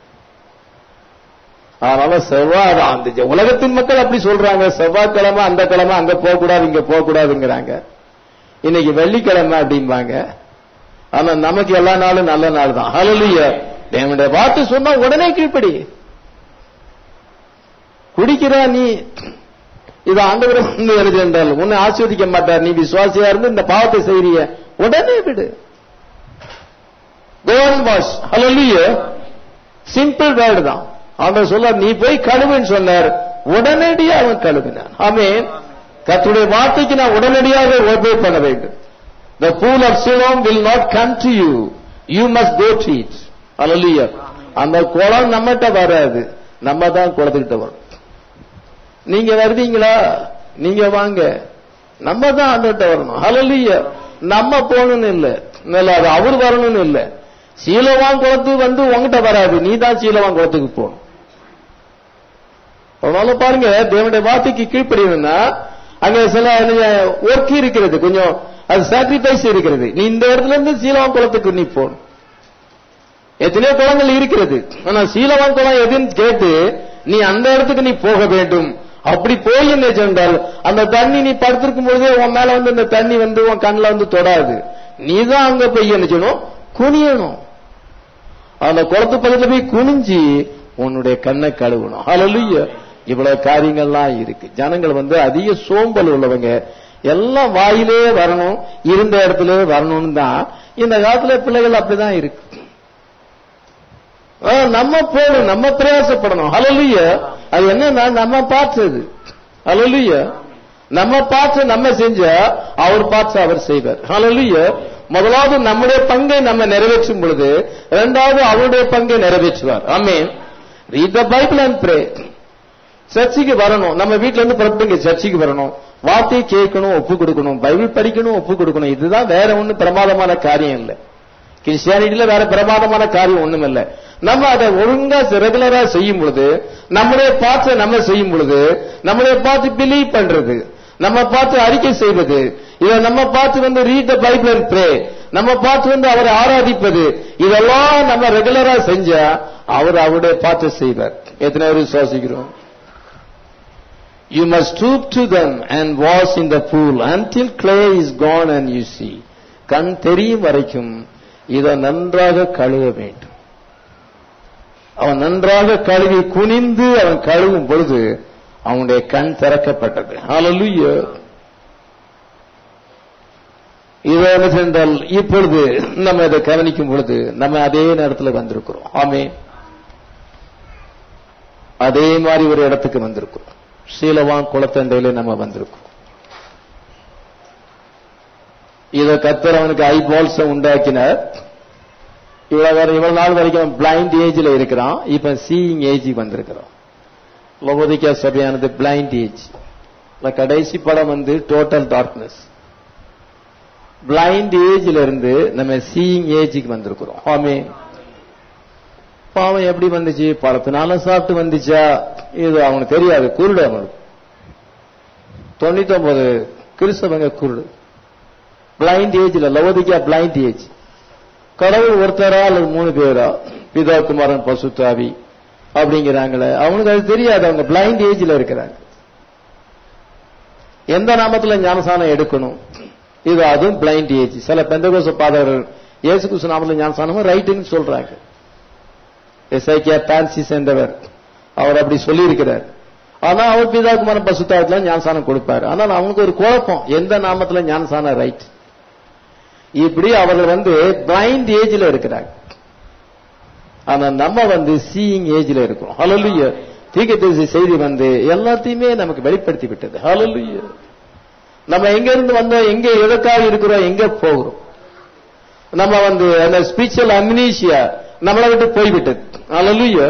அதனால செவ்வாய் அந்த ஜ- உலகத்தின் மக்கள் அப்படி சொல்றாங்க செவ்வாய்க்கிழமை அந்த கிழமை அங்க போக கூடாது இங்க போக கூடாதுங்கிறாங்க இன்னைக்கு வெள்ளிக்கிழமை அப்படிம்பாங்க ஆனா நமக்கு எல்லா நாளும் நல்ல நாள் தான் ஹalleluya தேவனுடைய வார்த்தை சொன்னா உடனே கீழ்ப்படி குடிக்கிறா நீ இது ஆண்டவர் வந்து எழுதி என்றால் உன்னை ஆஸ்வதிக்க மாட்டார் நீ விசுவாசியா இருந்து இந்த பாவத்தை செய்றிய உடனே விடு கோவன் வாஷ் ஹalleluya சிம்பிள் வேர்டு தான் ஆண்டவர் சொல்ல நீ போய் கழுவுன்னு சொன்னார் உடனடியா அவன் கழுவினான் ஆமென் கர்த்தருடைய வார்த்தைக்கு நான் உடனடியாக ஒபே பண்ண வேண்டும் the pool of Siloam will not come to you you must go to it hallelujah அந்த குளம் நம்மகிட்ட வராது நம்ம தான் குளத்துக்கிட்ட வரும் நீங்க வருவீங்களா நீங்க வாங்க நம்ம தான் ஆண்டவர்கிட்ட வரணும் ஹalleluya நம்ம போகணும்னு இல்ல இல்ல அது அவர் வரணும்னு இல்ல சீலவான் குளத்துக்கு வந்து உங்ககிட்ட வராது நீ தான் சீலவான் குளத்துக்கு போகணும் அதனால பாருங்க தேவனுடைய வார்த்தைக்கு கீழ்ப்படியணும்னா அங்க சில ஒர்க் இருக்கிறது கொஞ்சம் அது சாக்ரிஃபைஸ் இருக்கிறது நீ இந்த இடத்துல இருந்து சீலவான் குளத்துக்கு நீ போகணும் எத்தனையோ குளங்கள் இருக்கிறது ஆனா சீலவான் குளம் எதுன்னு கேட்டு நீ அந்த இடத்துக்கு நீ போக வேண்டும் அப்படி போய் என்ன சென்றால் அந்த தண்ணி நீ படுத்திருக்கும் பொழுதே உன் மேல வந்து அந்த தண்ணி வந்து உன் கண்ணுல வந்து தொடாது நீ தான் அங்க போய் என்ன செய்யணும் குனியணும் அந்த குளத்து பக்கத்துல போய் குனிஞ்சு உன்னுடைய கண்ணை கழுவணும் ஹalleluya இவ்வளவு காரியங்கள்லாம் இருக்கு ஜனங்கள் வந்து அதிக சோம்பல் உள்ளவங்க எல்லாம் வாயிலே வரணும் இருந்த இடத்துல வரணும்னு தான் இந்த காலத்துல பிள்ளைகள் அப்படிதான் இருக்கு ஆ, நம்ம போகணும் நம்ம பிரயாசப்படணும் ஹalleluya அது என்னன்னா நம்ம பார்த்தது ஹalleluya நம்ம பார்த்து நம்ம செஞ்சா அவர் பார்த்து அவர் செய்வார் ஹalleluya முதலாவது நம்முடைய பங்கை நம்ம நிறைவேற்றும் பொழுது இரண்டாவது அவருடைய பங்கை நிறைவேற்றுவார் ஆமென் read the Bible and pray சர்ச்சுக்கு வரணும் நம்ம வீட்ல இருந்து புறப்பட்டு இங்க சர்ச்சுக்கு வரணும் வார்த்தையை கேட்கணும் ஒப்பு கொடுக்கணும் பைபிள் படிக்கணும் ஒப்பு கொடுக்கணும் இதுதான் வேற ஒண்ணும் பிரமாதமான காரியம் இல்லை கிறிஸ்டியானிட்டியில வேற பிரமாதமான காரியம் ஒண்ணும் இல்ல நம்ம அதை ஒழுங்கா ரெகுலரா செய்யும் பொழுது நம்முடைய பார்த்து நம்ம செய்யும் பொழுது நம்முடைய பார்த்து பிலீவ் பண்றது நம்ம பார்த்து அறிக்கை செய்வது இதை நம்ம பார்த்து வந்து read the Bible and pray நம்ம பார்த்து வந்து அவரை ஆராதிப்பது இதெல்லாம் நம்ம ரெகுலரா செஞ்சா அவர் அவருடைய பார்த்து செய்வார் எத்தனை பேர் விசுவாசிக்கிறோம் You must stoop to them and wash in the pool until clay is gone and you see. கண் தெரியும் வரைக்கும் இதை நன்றாக கழுவ வேண்டும் அவன் நன்றாக கழுவி குனிந்து அவன் கழுவும் பொழுது அவனுடைய கண் திறக்கப்பட்டது ஹalleluya இது என்ன சென்றால் இப்பொழுது நம்ம இதை கவனிக்கும் பொழுது நம்ம அதே நேரத்துல வந்திருக்கிறோம் ஆமே அதே மாதிரி ஒரு இடத்துக்கு வந்திருக்கிறோம் சீலவான் குளத்தண்டையில நம்ம வந்திருக்கிறோம் இத கத்தர் அவனுக்கு ஐ பால்ஸ் உண்டாக்கினார் இவ்வளவு வரை- இவ்வளவு நாள் வரைக்கும் பிளைண்ட் ஏஜ்ல இருக்கிறான் இப்ப சீயிங் ஏஜ் வந்திருக்கிறான் லவோதிக்கா சபையானது பிளைண்ட் ஏஜ் கடைசி படம் வந்து டோட்டல் டார்க்னஸ் பிளைண்ட் ஏஜ்ல இருந்து நம்ம சீயிங் ஏஜுக்கு வந்திருக்கிறோம் ஆமே பாவம் எப்படி வந்துச்சு பழத்தினால சாப்பிட்டு வந்துச்சா இது அவனுக்கு தெரியாது குருடு அவனுக்கு தொண்ணூத்தி ஒன்பது கிறிஸ்தவங்க குருடு பிளைண்ட் ஏஜ்ல லவோதிக்கா பிளைண்ட் ஏஜ் கடவுள் ஒருத்தரா அல்லது மூணு பேரா பிதா குமாரன் பசுத்தாவி அப்படிங்கிறாங்களே அவனுக்கு அது தெரியாது அவங்க பிளைண்ட் ஏஜ்ல இருக்கிறாங்க எந்த நாமத்துல ஞானசானம் எடுக்கணும் இது அதுவும் பிளைண்ட் ஏஜ் சில பெந்தகோச பாதகர்கள் இயேசு கிறிஸ்து நாமத்துல ஞானசானமும் ரைட்டுன்னு சொல்றாங்க எஸ்ஐக்கியா பான்சிஸ் என்றவர் அவர் அப்படி சொல்லி இருக்கிறார் ஆனா அவர் பிதாகுமாரன் பசுத்தாவத்துல ஞானசானம் கொடுப்பாரு ஆனால் அவனுக்கு ஒரு குழப்பம் எந்த நாமத்துல ஞானசானம் ரைட் இப்படி அவர்கள் வந்து பிளைண்ட் ஏஜ்ல இருக்கிறாங்க ஆனா நம்ம வந்து சீயிங் ஏஜ்ல இருக்கிறோம் ஹalleluya தீர்க்கதரிசி செய்தி வந்து எல்லாத்தையுமே நமக்கு வெளிப்படுத்தி விட்டது ஹalleluya நம்ம எங்க இருந்து வந்தோம் எங்க எதற்காக இருக்கிறோம் எங்க போகிறோம் நம்ம வந்து அந்த ஸ்பிரிச்சுவல் அம்னீஷியா நம்மளை விட்டு போய்விட்டது ஹalleluya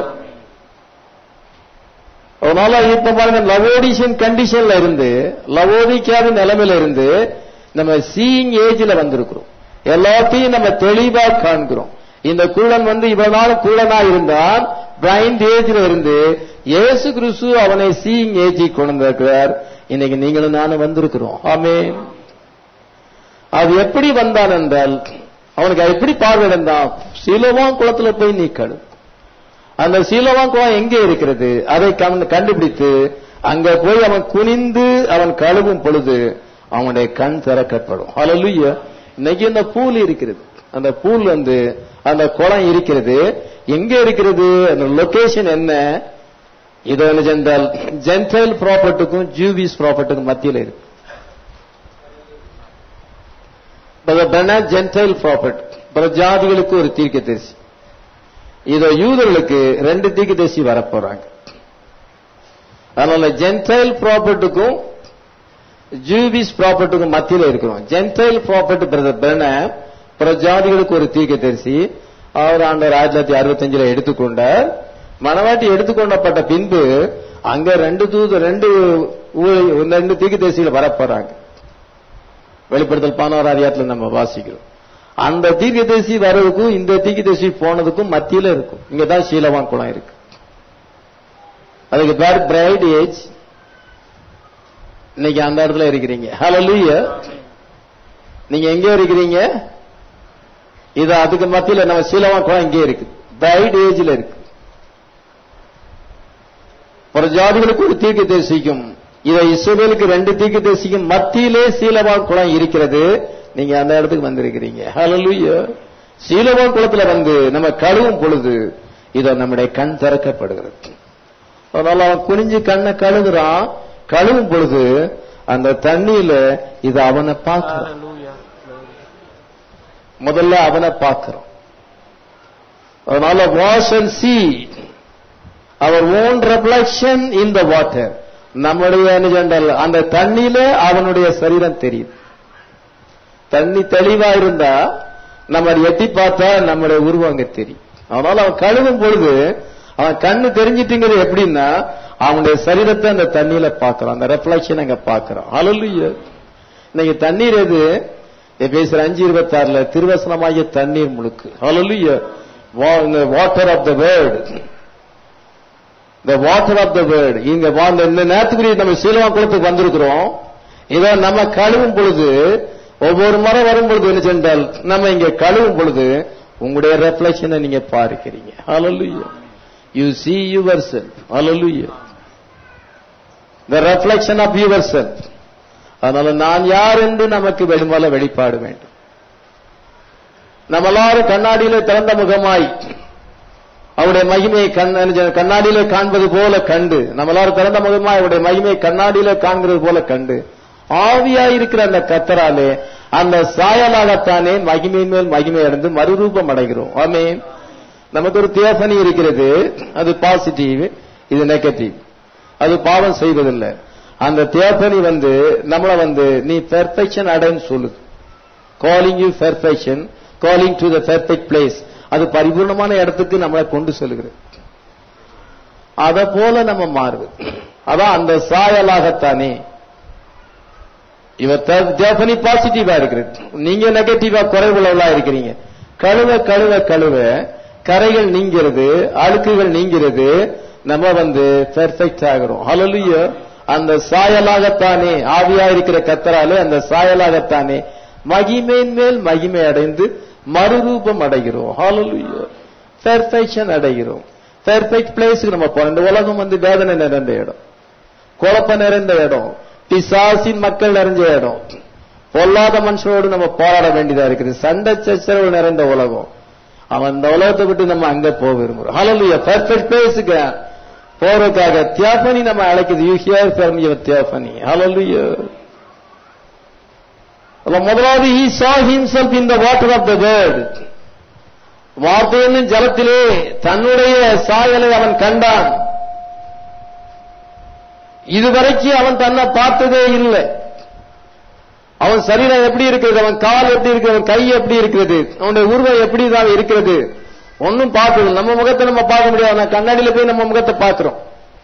அதனால இப்ப பாருங்க லவோடிஷன் கண்டிஷன்ல இருந்து லவோதிக்காத நிலைமையில இருந்து நம்ம சீயிங் ஏஜ்ல வந்திருக்கிறோம் எல்லாத்தையும் நம்ம தெளிவா காண்கிறோம் இந்த குள்ளன் வந்து இவ்வளவு நாள் குள்ளனா இருந்தான் பிளைண்ட் ஏஜ்ல இருந்து இயேசு கிறிஸ்து அவனை சீயிங் ஏஜி கொண்டு வந்திருக்கிறார் இன்னைக்கு நீங்களும் நானும் வந்திருக்கிறோம் ஆமென் அது எப்படி வந்தான் என்றால் அவனுக்கு எப்படி பார்வையிடந்தான் சிலவான் குளத்துல போய் நீ கழு அந்த சீலவான் குளம் எங்கே இருக்கிறது அதை கண்- கண்டுபிடித்து அங்க போய் அவன் குனிந்து அவன் கழுவும் பொழுது அவனுடைய கண் திறக்கப்படும் ஹalleluya இன்னைக்கு இந்த பூல் இருக்கிறது அந்த பூல் வந்து அந்த குளம் இருக்கிறது எங்க இருக்கிறது அந்த லொகேஷன் என்ன இது என்ன சென்றால் ஜென்டைல் ப்ராப்பர்ட்டுக்கும் ஜூவிஸ் ப்ராப்பர்ட்டுக்கும் மத்தியில இருக்கு ஜென்டைல் ப்ராப்பர்ட் பிரஜாதிகளுக்கு ஒரு தீர்க்கதரிசி இதோ யூதர்களுக்கு ரெண்டு தீர்க்கதரிசி வரப்போறாங்க அதனால ஜென்டைல் ப்ராப்பர்ட்டுக்கும் ஜூவிஸ் ப்ராப்பர்ட்டுக்கும் மத்தியில இருக்கிறோம் ஜென்டைல் ப்ராப்பர்ட் பிரதர் பெர்ன பிரஜாதிகளுக்கு ஒரு தீர்க்கதரிசி அவர் ஆண்டவர் ஆயிரத்தி தொள்ளாயிரத்தி அறுபத்தஞ்சுல எடுத்துக்கொண்டார் மனவாட்டி எடுத்துக்கொண்டப்பட்ட பின்பு அங்க ரெண்டு தூது ரெண்டு ஊ- ரெண்டு தீர்க்கதரிசிகள் வரப்போறாங்க வெளிப்படுத்தல் பதினோரு அதிகாரத்துல நம்ம வாசிக்கிறோம் அந்த தீர்க்கதரிசி வர்றதுக்கும் இந்த தீர்க்கதரிசி போனதுக்கும் மத்தியில இருக்கும் இங்கதான் சீலவான் குளம் இருக்கு அதுக்கு பேர் பிரைட் ஏஜ் இன்னைக்கு அந்த இடத்துல இருக்கிறீங்க ஹalleluya நீங்க எங்க இருக்கிறீங்க இது அதுக்கு மத்தியில நம்ம சீலவான் குளம் இங்கே இருக்கு பிரைட் ஏஜ்ல இருக்கு ஒரு ஜாதிகளுக்கு ஒரு தீர்க்க தரிசிக்கும் இதை இஸ்ரவேலுக்கு ரெண்டு தீர்க்க தரிசிக்கும் மத்தியிலே சீலவான் குளம் இருக்கிறது நீங்க அந்த இடத்துக்கு வந்திருக்கிறீங்க ஹalleluya சீலவான் குளத்துல வந்து நம்ம கழுவும் பொழுது இதோ நம்முடைய கண் திறக்கப்படுகிறது அதனால அவன் குனிஞ்சு கண்ணை கழுகுறான் கழுவும் பொழுது அந்த தண்ணியில இது அவனை பார்க்கிறான் Hallelujah. முதல்ல அவனை பார்க்கிறோம் அதனால வாஷ் அண்ட் see அவர் own reflection in the water நம்முடைய என்ன சொன்னால் அந்த தண்ணியில அவனுடைய சரீரம் தெரியுது தண்ணி தெளிவா இருந்தா நம்ம அதை எட்டி பார்த்தா நம்முடைய உருவம் அங்க தெரியும் அதனால அவன் கழுவும் பொழுது அவன் கண்ணு தெரிஞ்சிட்டுங்கிறது எப்படின்னா அவனுடைய சரீரத்தை அந்த தண்ணியில பார்க்கறான் அந்த ரெஃப்ளெக்ஷன் அங்க பார்க்கறான் அலலுய இன்னைக்கு தண்ணீர் எது பேசுற அஞ்சு இருபத்தி ஆறுல திருவசனமாகிய தண்ணீர் முழுக்கு அலலுய water of the world the water of the world இங்க வா- இந்த இந்த நேரத்துக்குரிய நம்ம சீலவா குளத்துக்கு வந்திருக்கிறோம் இதை நம்ம கழுவும் பொழுது ஒவ்வொரு முறை வரும் பொழுது என்ன சென்றால் நம்ம இங்க கழுவும் பொழுது உங்களுடைய ரெஃப்ளெக்ஷனை நீங்க பார்க்கிறீங்க ஹalleluya you see yourself hallelujah the reflection of yourself அதனால நான் யார் என்று நமக்கு வெளிமல வெளிப்பாடு வேண்டும் நம்ம எல்லாரும் கண்ணாடியிலே திறந்த முகமாய் அவருடைய மகிமையை கண் கண்ணாடியிலே காண்பது போல கண்டு நம்ம எல்லாரும் திறந்த முகமாய் அவருடைய மகிமையை கண்ணாடியிலே காண்கிறது போல கண்டு ஆவியாயிருக்கிற அந்த கத்தராலே அந்த சாயலாகத்தானே மகிமையின் மேல் மகிமை அடைந்து மறுரூபம் அடைகிறோம் ஆமென் நமக்கு ஒரு தியோபனி இருக்கிறது அது பாசிட்டிவ் இது நெகட்டிவ் அது பாவம் செய்வதில்லை அந்த தியோபனி வந்து நம்மள வந்து நீ பெர்ஃபெக்ஷன் அடைன்னு சொல்லுது calling you perfection calling to the perfect place அது பரிபூர்ணமான இடத்துக்கு நம்மளை கொண்டு செல்கிறது அத போல நம்ம மாறுது அதான் அந்த சாயலாகத்தானே இவர் தேவனி பாசிட்டிவா இருக்கிறது நீங்க நெகட்டிவா குறைவுள்ளவளா இருக்கிறீங்க கழுவ கழுவ கழுவ கரைகள் நீங்கிறது அழுக்குகள் நீங்கிறது நம்ம வந்து பெர்ஃபெக்ட் ஆகிறோம் ஹalleluya அந்த சாயலாகத்தானே ஆவியா இருக்கிற கத்தராலே அந்த சாயலாகத்தானே மகிமையின் மேல் மகிமை அடைந்து மறுரூபம் அடைகிறோம் ஹalleluya பெர்ஃபெக்ஷன் அடைகிறோம் பெர்ஃபெக்ட் பிளேஸ்க்கு நம்ம போறோம் இந்த உலகம் வந்து வேதனை நிறைந்த இடம் குழப்பம் நிறைந்த இடம் பிசாசின் மக்கள் நிறைஞ்ச இடம் பொல்லாத மனுஷனோடு நம்ம போராட வேண்டியதா இருக்குது சண்டை சச்சரவு நிறைந்த உலகம் அவன் இந்த உலகத்தை விட்டு நம்ம அங்க போக விரும்புறோம் ஹalleluya பெர்ஃபெக்ட் பிளேஸ்க்கு போறதுக்காக தியாபனி நம்ம அழைக்குது you hear from your theophany ஹalleluya அப்ப முதலாவது he saw himself in the water of the word வார்த்தை என்னும் ஜலத்திலே தன்னுடைய சாயலை அவன் கண்டான் இதுவரைக்கும் அவன் தன்னை பார்த்ததே இல்லை அவன் சரீரம் எப்படி இருக்கிறது அவன் கால் எப்படி இருக்கிறது அவன் கை எப்படி இருக்கிறது அவனுடைய உருவம் எப்படி தான் இருக்கிறது ஒன்னும் பார்த்தது நம்ம முகத்தை நம்ம பார்க்க முடியாது நான் கண்ணாடியில போய் நம்ம முகத்தை பார்க்கிறோம்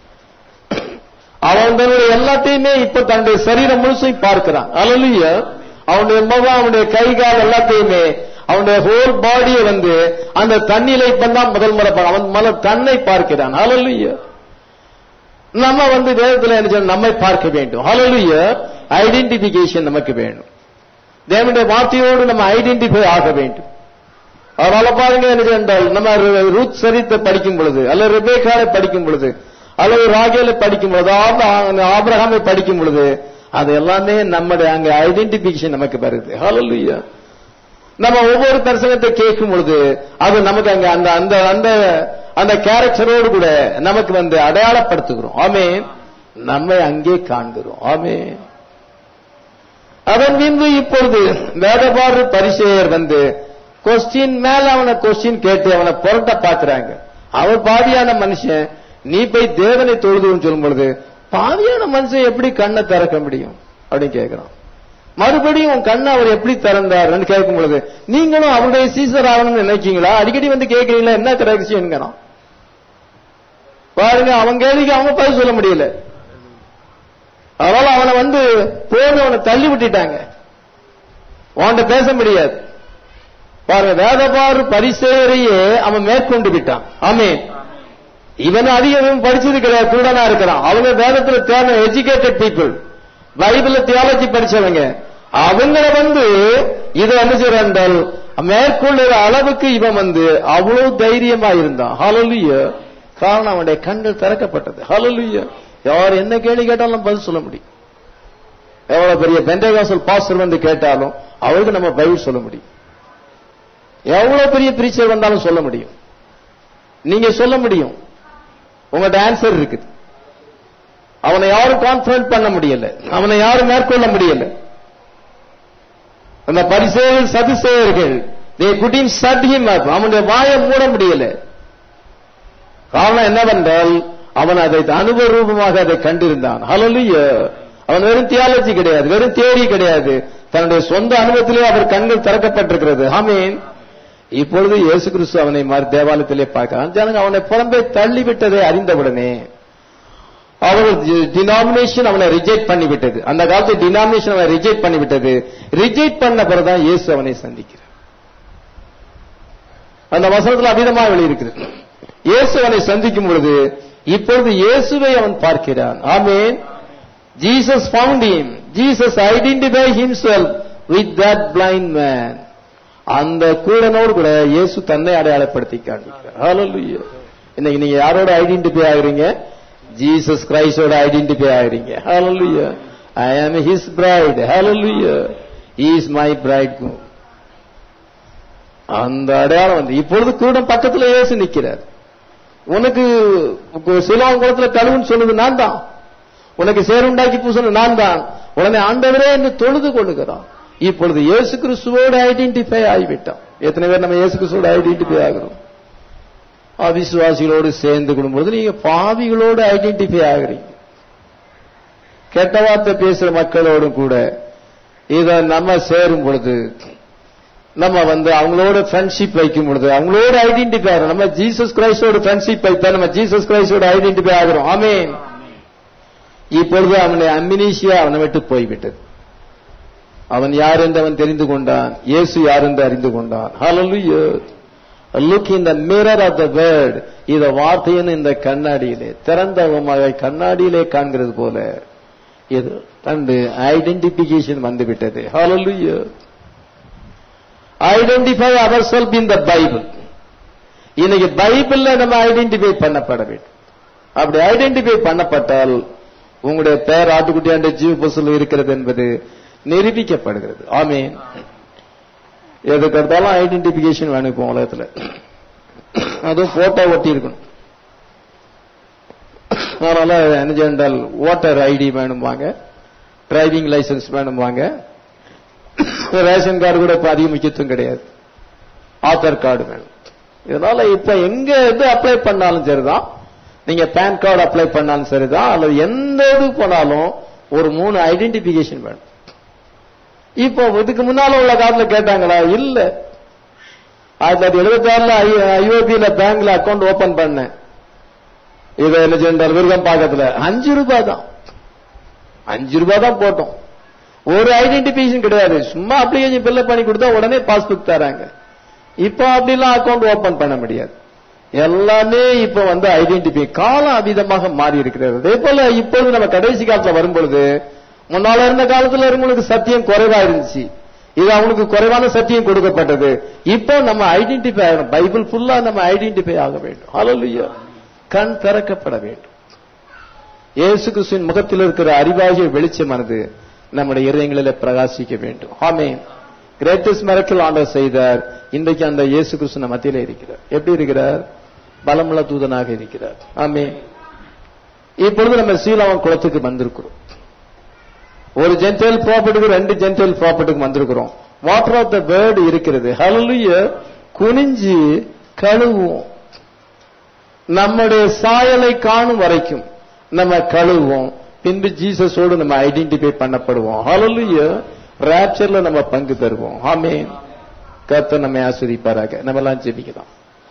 அவன் தன்னுடைய எல்லாத்தையுமே இப்ப தன்னுடைய சரீரம் முழுசும் பார்க்கிறான் அலலிய அவனுடைய முகம் அவனுடைய கை கால் எல்லாத்தையுமே அவனுடைய ஹோல் பாடியை வந்து அந்த தண்ணியில இப்பதான் முதல் முறை பா- அவன் முதல்ல தன்னை பார்க்கிறான் அலலிய நம்ம வந்து வேதத்துல என்ன செய்யணும்? நம்மை பார்க்க வேண்டும் ஹalleluya ஐடென்டிபிகேஷன் நமக்கு வேணும் தேவனுடைய வார்த்தையோடு நம்ம ஐடென்டிஃபை ஆக வேண்டும் அதனால பாருங்க என்ன என்றால் நம்ம ரு- ரூத் சரித்தை படிக்கும் பொழுது அல்லது ரெபேக்காவை படிக்கும் பொழுது அல்லது ராகேலை படிக்கும் பொழுது ஆப- ஆபிரகாமை படிக்கும் பொழுது அது எல்லாமே நம்முடைய அங்க ஐடென்டிபிகேஷன் நமக்கு வருது ஹalleluya நம்ம ஒவ்வொரு தரிசனத்தை கேட்கும் பொழுது அது நமக்கு அங்க அந்த அந்த அந்த அந்த கேரக்டரோடு கூட நமக்கு வந்து அடையாளப்படுத்துகிறோம் ஆமே நம்மை அங்கே காண்கிறோம் ஆமே அதன் பின்பு இப்பொழுது வேதபாடு பரிசெயர் வந்து கொஸ்டின் மேல அவனை கொஸ்டின் கேட்டு அவனை புரட்ட பாக்குறாங்க அவன் பாவியான மனுஷன் நீ போய் தேவனை தொழுதுன்னு சொல்லும் பொழுது பாவியான மனுஷன் எப்படி கண்ணை திறக்க முடியும் அப்படின்னு கேட்கிறான் மறுபடியும் உன் கண்ணை அவர் எப்படி திறந்தாருன்னு கேட்கும் பொழுது நீங்களும் அவருடைய சீசர் ஆகணும்னு நினைக்கீங்களா அடிக்கடி வந்து கேட்கறீங்களா என்ன ரகசியம்ங்கிறான் பாருங்க அவன் கேள்விக்கு அவங்க பதில் சொல்ல முடியல அதனால அவனை வந்து போது அவனை தள்ளி விட்டுட்டாங்க அவன்கிட்ட பேச முடியாது பாருங்க வேதபாறு பரிசேரையே அவன் மேற்கொண்டு விட்டான் ஆமே இவன் அதிகம் படிச்சது கிடையாது குருடனா இருக்கிறான் அவங்க வேதத்துல தேவை எஜுகேட்டட் பீப்புள் பைபிள்ல தியாலஜி படிச்சவங்க அவங்கள வந்து இதை என்ன செய்யறால் மேற்கொள்ளுற அளவுக்கு இவன் வந்து அவ்வளவு தைரியமா இருந்தான் ஹalleluya காரணம் அவனுடைய கண்கள் திறக்கப்பட்டது ஹalleluya யார் என்ன கேள்வி கேட்டாலும் பதில் சொல்ல முடியும் எவ்வளவு பெரிய பெண்டகாசல் பாஸ்டர் வந்து கேட்டாலும் அவருக்கு நம்ம பதில் சொல்ல முடியும் எவ்வளவு பெரிய பிரீச்சர் வந்தாலும் சொல்ல முடியும் நீங்க சொல்ல முடியும் உங்கள்ட்ட ஆன்சர் இருக்குது அவனை யாரும் கான்பிடன்ட் பண்ண முடியல அவனை யாரும் மேற்கொள்ள முடியல அந்த பரிசேயர்கள் சதுசேயர்கள் they couldn't shut him up அவனுடைய வாயை மூட முடியல காரணம் என்னவென்றால் அவன் அதை அனுபவ ரூபமாக அதை கண்டிருந்தான் ஹalleluya அவன் வெறும் தியாலஜி கிடையாது வெறும் தியரி கிடையாது தன்னுடைய சொந்த அனுபவத்திலே அவர் கண்கள் திறக்கப்பட்டிருக்கிறது ஆமீன் இப்பொழுது இயேசு கிறிஸ்து அவனை மறு தேவாலயத்திலே பார்க்கிறான் ஜனங்க அவனை புறம்பே தள்ளிவிட்டதை அறிந்தவுடனே அவர்கள் டினாமினேஷன் அவனை ரிஜெக்ட் பண்ணிவிட்டது அந்த காலத்து டினாமினேஷன் அவனை ரிஜெக்ட் பண்ணிவிட்டது ரிஜெக்ட் பண்ண பிறகுதான் இயேசு அவனை சந்திக்கிறார் அந்த வசனத்தில் அபிதமாக வெளியிருக்கிறது இயேசு அவனை சந்திக்கும் பொழுது இப்பொழுது இயேசுவை அவன் பார்க்கிறான் ஆமேன் Jesus found him Jesus identify himself with that blind man அந்த கூடனோடு கூட இயேசு தன்னை அடையாளப்படுத்தி காண்பிக்கிறார் ஹalleluya இன்னைக்கு நீங்க யாரோட ஐடென்டிஃபை ஆகுறீங்க ஜீசஸ் கிரைஸ்டோட ஐடென்டிஃபை ஆகுறீங்க ஹalleluya ஐ ஆம் ஹிஸ் பிரைட் ஹalleluya he is my bridegroom அந்த அடையாளம் வந்து இப்பொழுது கூடம் பக்கத்துல இயேசு நிக்கிறார் உனக்கு சிலோகம் குளத்துல கழுவுன்னு சொன்னது நான் தான் உனக்கு சேருண்டாக்கி பூசணும் நான் தான் உடனே ஆண்டவரே என்று தொழுது கொள்ளுகிறான் இப்பொழுது இயேசு கிறிஸ்துவோடு ஐடென்டிஃபை ஆகிவிட்டான் எத்தனை பேர் நம்ம இயேசு கிறிஸ்துவோடு ஐடென்டிஃபை ஆகிறோம் அவிசுவாசிகளோடு சேர்ந்து கொள்ளும்போது நீங்க பாவிகளோடு ஐடென்டிஃபை ஆகுறீங்க கெட்ட வார்த்தை பேசுற மக்களோடு கூட இத நம்ம சேரும் பொழுது நம்ம வந்து அவங்களோட ஃப்ரெண்ட்ஷிப் வைக்கும் பொழுது அவங்களோட ஐடென்டிஃபை ஆகிறோம் நம்ம ஜீசஸ் கிரைஸ்டோட ஃப்ரெண்ட்ஷிப் வைத்தா நம்ம ஜீசஸ் கிரைஸ்டோட ஐடென்டிஃபை ஆகிறோம் ஆமென் இப்பொழுது அவனுடைய அம்பினீஷியா அவனை விட்டு போய்விட்டது அவன் யார் என்று அவன் தெரிந்து கொண்டான் இயேசு யார் என்று அறிந்து கொண்டான் ஹalleluya look in the mirror of the word இத வார்த்தையின் இந்த கண்ணாடியிலே திறந்தவமாக கண்ணாடியிலே காண்கிறது போல இது தண்டு ஐடென்டிபிகேஷன் வந்து விட்டது ஹalleluya ஐடென்டிஃபை அவர் செல்ஃப் இன் த பைபிள் இன்னைக்கு பைபிள்ல நம்ம ஐடென்டிஃபை பண்ணப்பட வேண்டும் அப்படி ஐடென்டிஃபை பண்ணப்பட்டால் உங்களுடைய பெயர் ஆட்டுக்குட்டியாண்ட ஜீவ பசுல இருக்கிறது என்பது நிரூபிக்கப்படுகிறது ஆமீன் எதுக்கு எடுத்தாலும் ஐடென்டிபிகேஷன் வேணும் இப்போ உலகத்துல அதுவும் போட்டோ ஒட்டி இருக்கணும் அதனால என்ன என்றால் ஓட்டர் ஐடி வேணும்பாங்க டிரைவிங் லைசன்ஸ் வேணும்பாங்க ரேஷன் கார்டு கூட இப்ப அதிக முக்கியத்துவம் கிடையாது ஆதார் கார்டு வேணும் இதனால இப்ப எங்க எது அப்ளை பண்ணாலும் சரிதான் நீங்க பேன் கார்டு அப்ளை பண்ணாலும் சரிதான் அல்லது எந்த இது போனாலும் ஒரு மூணு ஐடென்டிபிகேஷன் வேணும் இப்போ இதுக்கு முன்னால உள்ள காலத்துல கேட்டாங்களா இல்ல ஆயிரத்தி தொள்ளாயிரத்தி எழுபத்தி ஆறுல ஐஓபியில பேங்க்ல அக்கௌண்ட் ஓபன் பண்ணேன் இதை என்ன சென்றால் விருகம் பாக்கத்துல அஞ்சு ரூபாய் தான் அஞ்சு ரூபாய் தான் போட்டோம் ஒரு ஐடென்டிபிகேஷன் கிடையாது சும்மா அப்ளிகேஷன் ஃபில்அப் பண்ணி கொடுத்தா உடனே பாஸ்புக் தராங்க இப்போ அப்படிலாம் அக்கௌண்ட் ஓபன் பண்ண முடியாது எல்லாமே இப்ப வந்து ஐடென்டிஃபை காலம் அவிதமாக மாறி இருக்கிறது அதே போல இப்பொழுது நம்ம கடைசி காலத்துல வரும்பொழுது முன்னால இருந்த காலத்துல இருந்தவங்களுக்கு சத்தியம் குறைவா இருந்துச்சு இது அவனுக்கு குறைவான சத்தியம் கொடுக்கப்பட்டது இப்போ நம்ம ஐடென்டிஃபை ஆகணும் பைபிள் ஃபுல்லா நம்ம ஐடென்டிஃபை ஆக வேண்டும் ஹalleluya கண் திறக்கப்பட வேண்டும் இயேசு கிறிஸ்துவின் முகத்தில் இருக்கிற அறிவாகிய வெளிச்சமானது நம்முடைய இதயங்களில் பிரகாசிக்க வேண்டும் ஆமென் கிரேட்டஸ்ட் மரக்கில் ஆண்டவர் செய்தார் இன்றைக்கு அந்த இயேசு கிறிஸ்து நம்ம மத்தியில இருக்கிறார் எப்படி இருக்கிறார் பலமுள்ள தூதனாக இருக்கிறார் ஆமே இப்பொழுது நம்ம சீலாவன் குளத்துக்கு வந்திருக்கிறோம் ஒரு ஜென்டல் ப்ராப்பர்ட்டுக்கு ரெண்டு ஜென்டல் ப்ராப்பர்ட்டுக்கு வந்திருக்கிறோம் வாட்டர் ஆஃப் த பேர்டு இருக்கிறது ஹalleluya குனிஞ்சு கழுவுவோம் நம்முடைய சாயலை காணும் வரைக்கும் நம்ம கழுவுவோம் பின்பு ஜீசஸோடு நம்ம ஐடென்டிஃபை பண்ணப்படுவோம் ஹalleluya ராப்சர்ல நம்ம பங்கு பெறுவோம் ஆமென் கர்த்தர் நம்மை ஆஸ்வதிப்பாராக நம்ம எல்லாம் ஜெபிக்கலாம்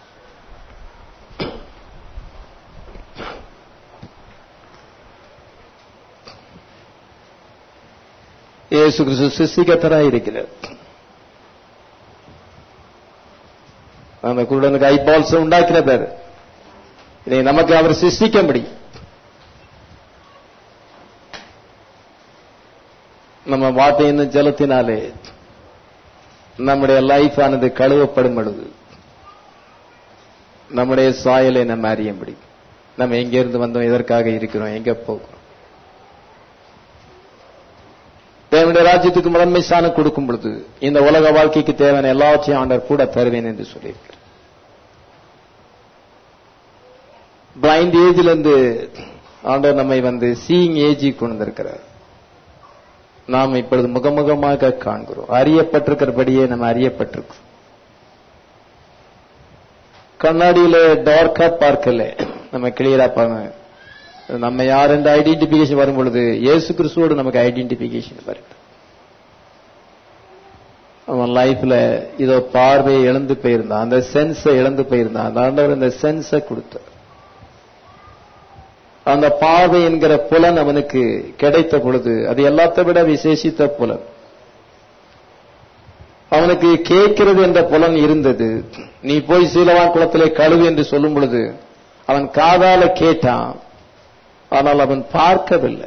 இயேசு கிறிஸ்து சிருஷ்டிகத்தராய் இருக்கிறார் அந்த குருடனுக்கு ஐபால்ஸ் உண்டாக்கினவர் இதை நமக்கு அவர் சிருஷ்டிக்க முடியும் நம்ம வார்த்தையின் ஜலத்தினாலே நம்முடைய லைஃப் ஆனது கழுவப்படும் பொழுது நம்முடைய சாயலை நம்ம அறிய முடியும் நம்ம எங்க இருந்து வந்தோம் எதற்காக இருக்கிறோம் எங்க போகிறோம் தேவனுடைய ராஜ்யத்துக்கு முதன்மை ஸ்தானம் கொடுக்கும் பொழுது இந்த உலக வாழ்க்கைக்கு தேவையான எல்லாத்தையும் ஆண்டவர் கூட தருவேன் என்று சொல்லியிருக்கிறார் பிளைண்ட் ஏஜ்ல இருந்து ஆண்டவர் நம்மை வந்து சீயிங் ஏஜி கொண்டு வந்திருக்கிறார் நாம் இப்பொழுது முகமுகமாக காண்கிறோம் அறியப்பட்டிருக்கிறபடியே நம்ம அறியப்பட்டிருக்கிறோம் கண்ணாடியில டார்க்கா பார்க்கல நம்ம கிளியரா பாருங்க நம்ம யார் என்ற ஐடென்டிபிகேஷன் வரும் பொழுது இயேசு கிறிஸ்துவோடு நமக்கு ஐடென்டிபிகேஷன் வருது அவன் லைஃப்ல இதோ பார்வையை இழந்து போயிருந்தான் அந்த சென்ஸை இழந்து போயிருந்தான் அந்த ஆண்டவர் அந்த சென்ஸை கொடுத்தார் அந்த பார்வை என்கிற புலன் அவனுக்கு கிடைத்த பொழுது அது எல்லாத்தை விட விசேஷித்த புலன் அவனுக்கு கேட்கிறது என்ற புலன் இருந்தது நீ போய் சீலவான் குளத்திலே கழுவு என்று சொல்லும் பொழுது அவன் காதால கேட்டான் ஆனால் அவன் பார்க்கவில்லை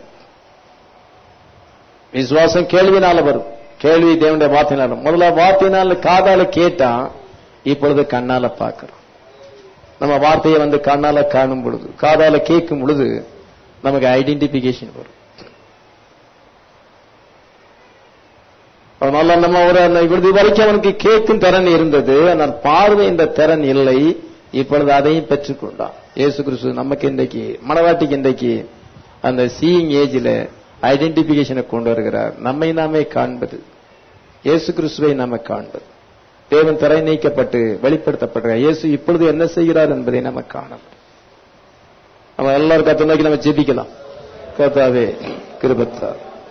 விசுவாசம் கேள்வினால வரும் கேள்வி தேவனுடைய வார்த்தையினால முதல்ல வார்த்தையினால காதால கேட்டான் இப்பொழுது கண்ணால பார்க்கிறோம் நம்ம வார்த்தையை வந்து கண்ணால காணும் பொழுது காதால கேட்கும் பொழுது நமக்கு ஐடென்டிபிகேஷன் வரும் அதனால நம்ம ஒரு இப்பொழுது வரைக்கும் அவனுக்கு கேட்கும் திறன் இருந்தது ஆனால் பார்வை இந்த திறன் இல்லை இப்பொழுது அதையும் பெற்றுக்கொண்டான் இயேசு கிறிஸ்து நமக்கு இன்றைக்கு மனவாட்டிக்கு இன்றைக்கு அந்த சீயிங் ஏஜில் ஐடென்டிபிகேஷனை கொண்டு வருகிறார் நம்மை நாமே காண்பது இயேசு கிறிஸ்துவை நாம காண்பது தேவன் தரை நீக்கப்பட்டு வெளிப்படுத்தப்படுகிறார் இயேசு இப்பொழுது என்ன செய்கிறார் என்பதை நம்ம காணணும் நம்ம எல்லாரும் கத்த நோக்கி நம்ம ஜெபிக்கலாம் கத்தாவே கிருபத்தா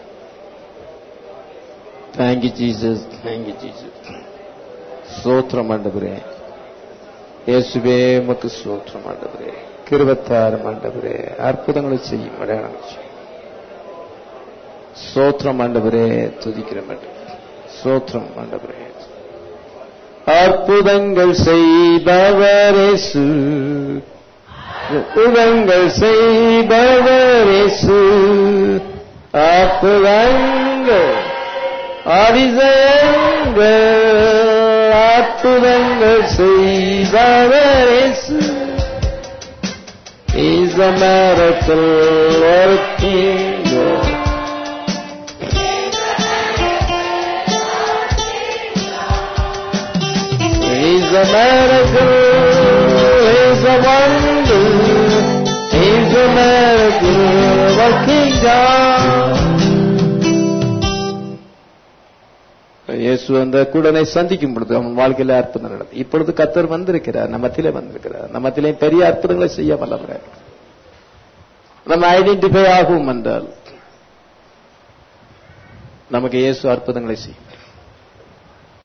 தேங்க்யூ ஜீசஸ் தேங்க்யூ ஜீசஸ் ஸ்தோத்திரம் ஆண்டவரே இயேசுவே உமக்கு ஸ்தோத்திரம் ஆண்டவரே கிருபத்தார் ஆண்டவரே அற்புதங்களை செய்யும் அடையாளங்கள் செய்யும் ஸ்தோத்திரம் ஆண்டவரே துதிக்கிறோம் ஆண்டவரே. ஸ்தோத்திரம் ஆண்டவரே அற்புதங்கள் செய்பவரேசு அற்புதங்கள் செய்பவரேசு அற்புதங்கள் அதிசயங்கள் அற்புதங்கள் செய்பவரேசு is a miracle working God. He's a miracle, he's a wonder, he's a miracle working God. இயேசு அந்த கூடனை சந்திக்கும் பொழுது அவன் வாழ்க்கையில அற்புதம் நடந்தது இப்பொழுது கத்தர் வந்திருக்கிறார் நம்ம மத்தியிலே வந்திருக்கிறார் நம்ம மத்தியிலே பெரிய அற்புதங்களை செய்ய வல்லவரார் நம்ம ஐடென்டிஃபை ஆகும் என்றால் நமக்கு இயேசு அற்புதங்களை செய்யும்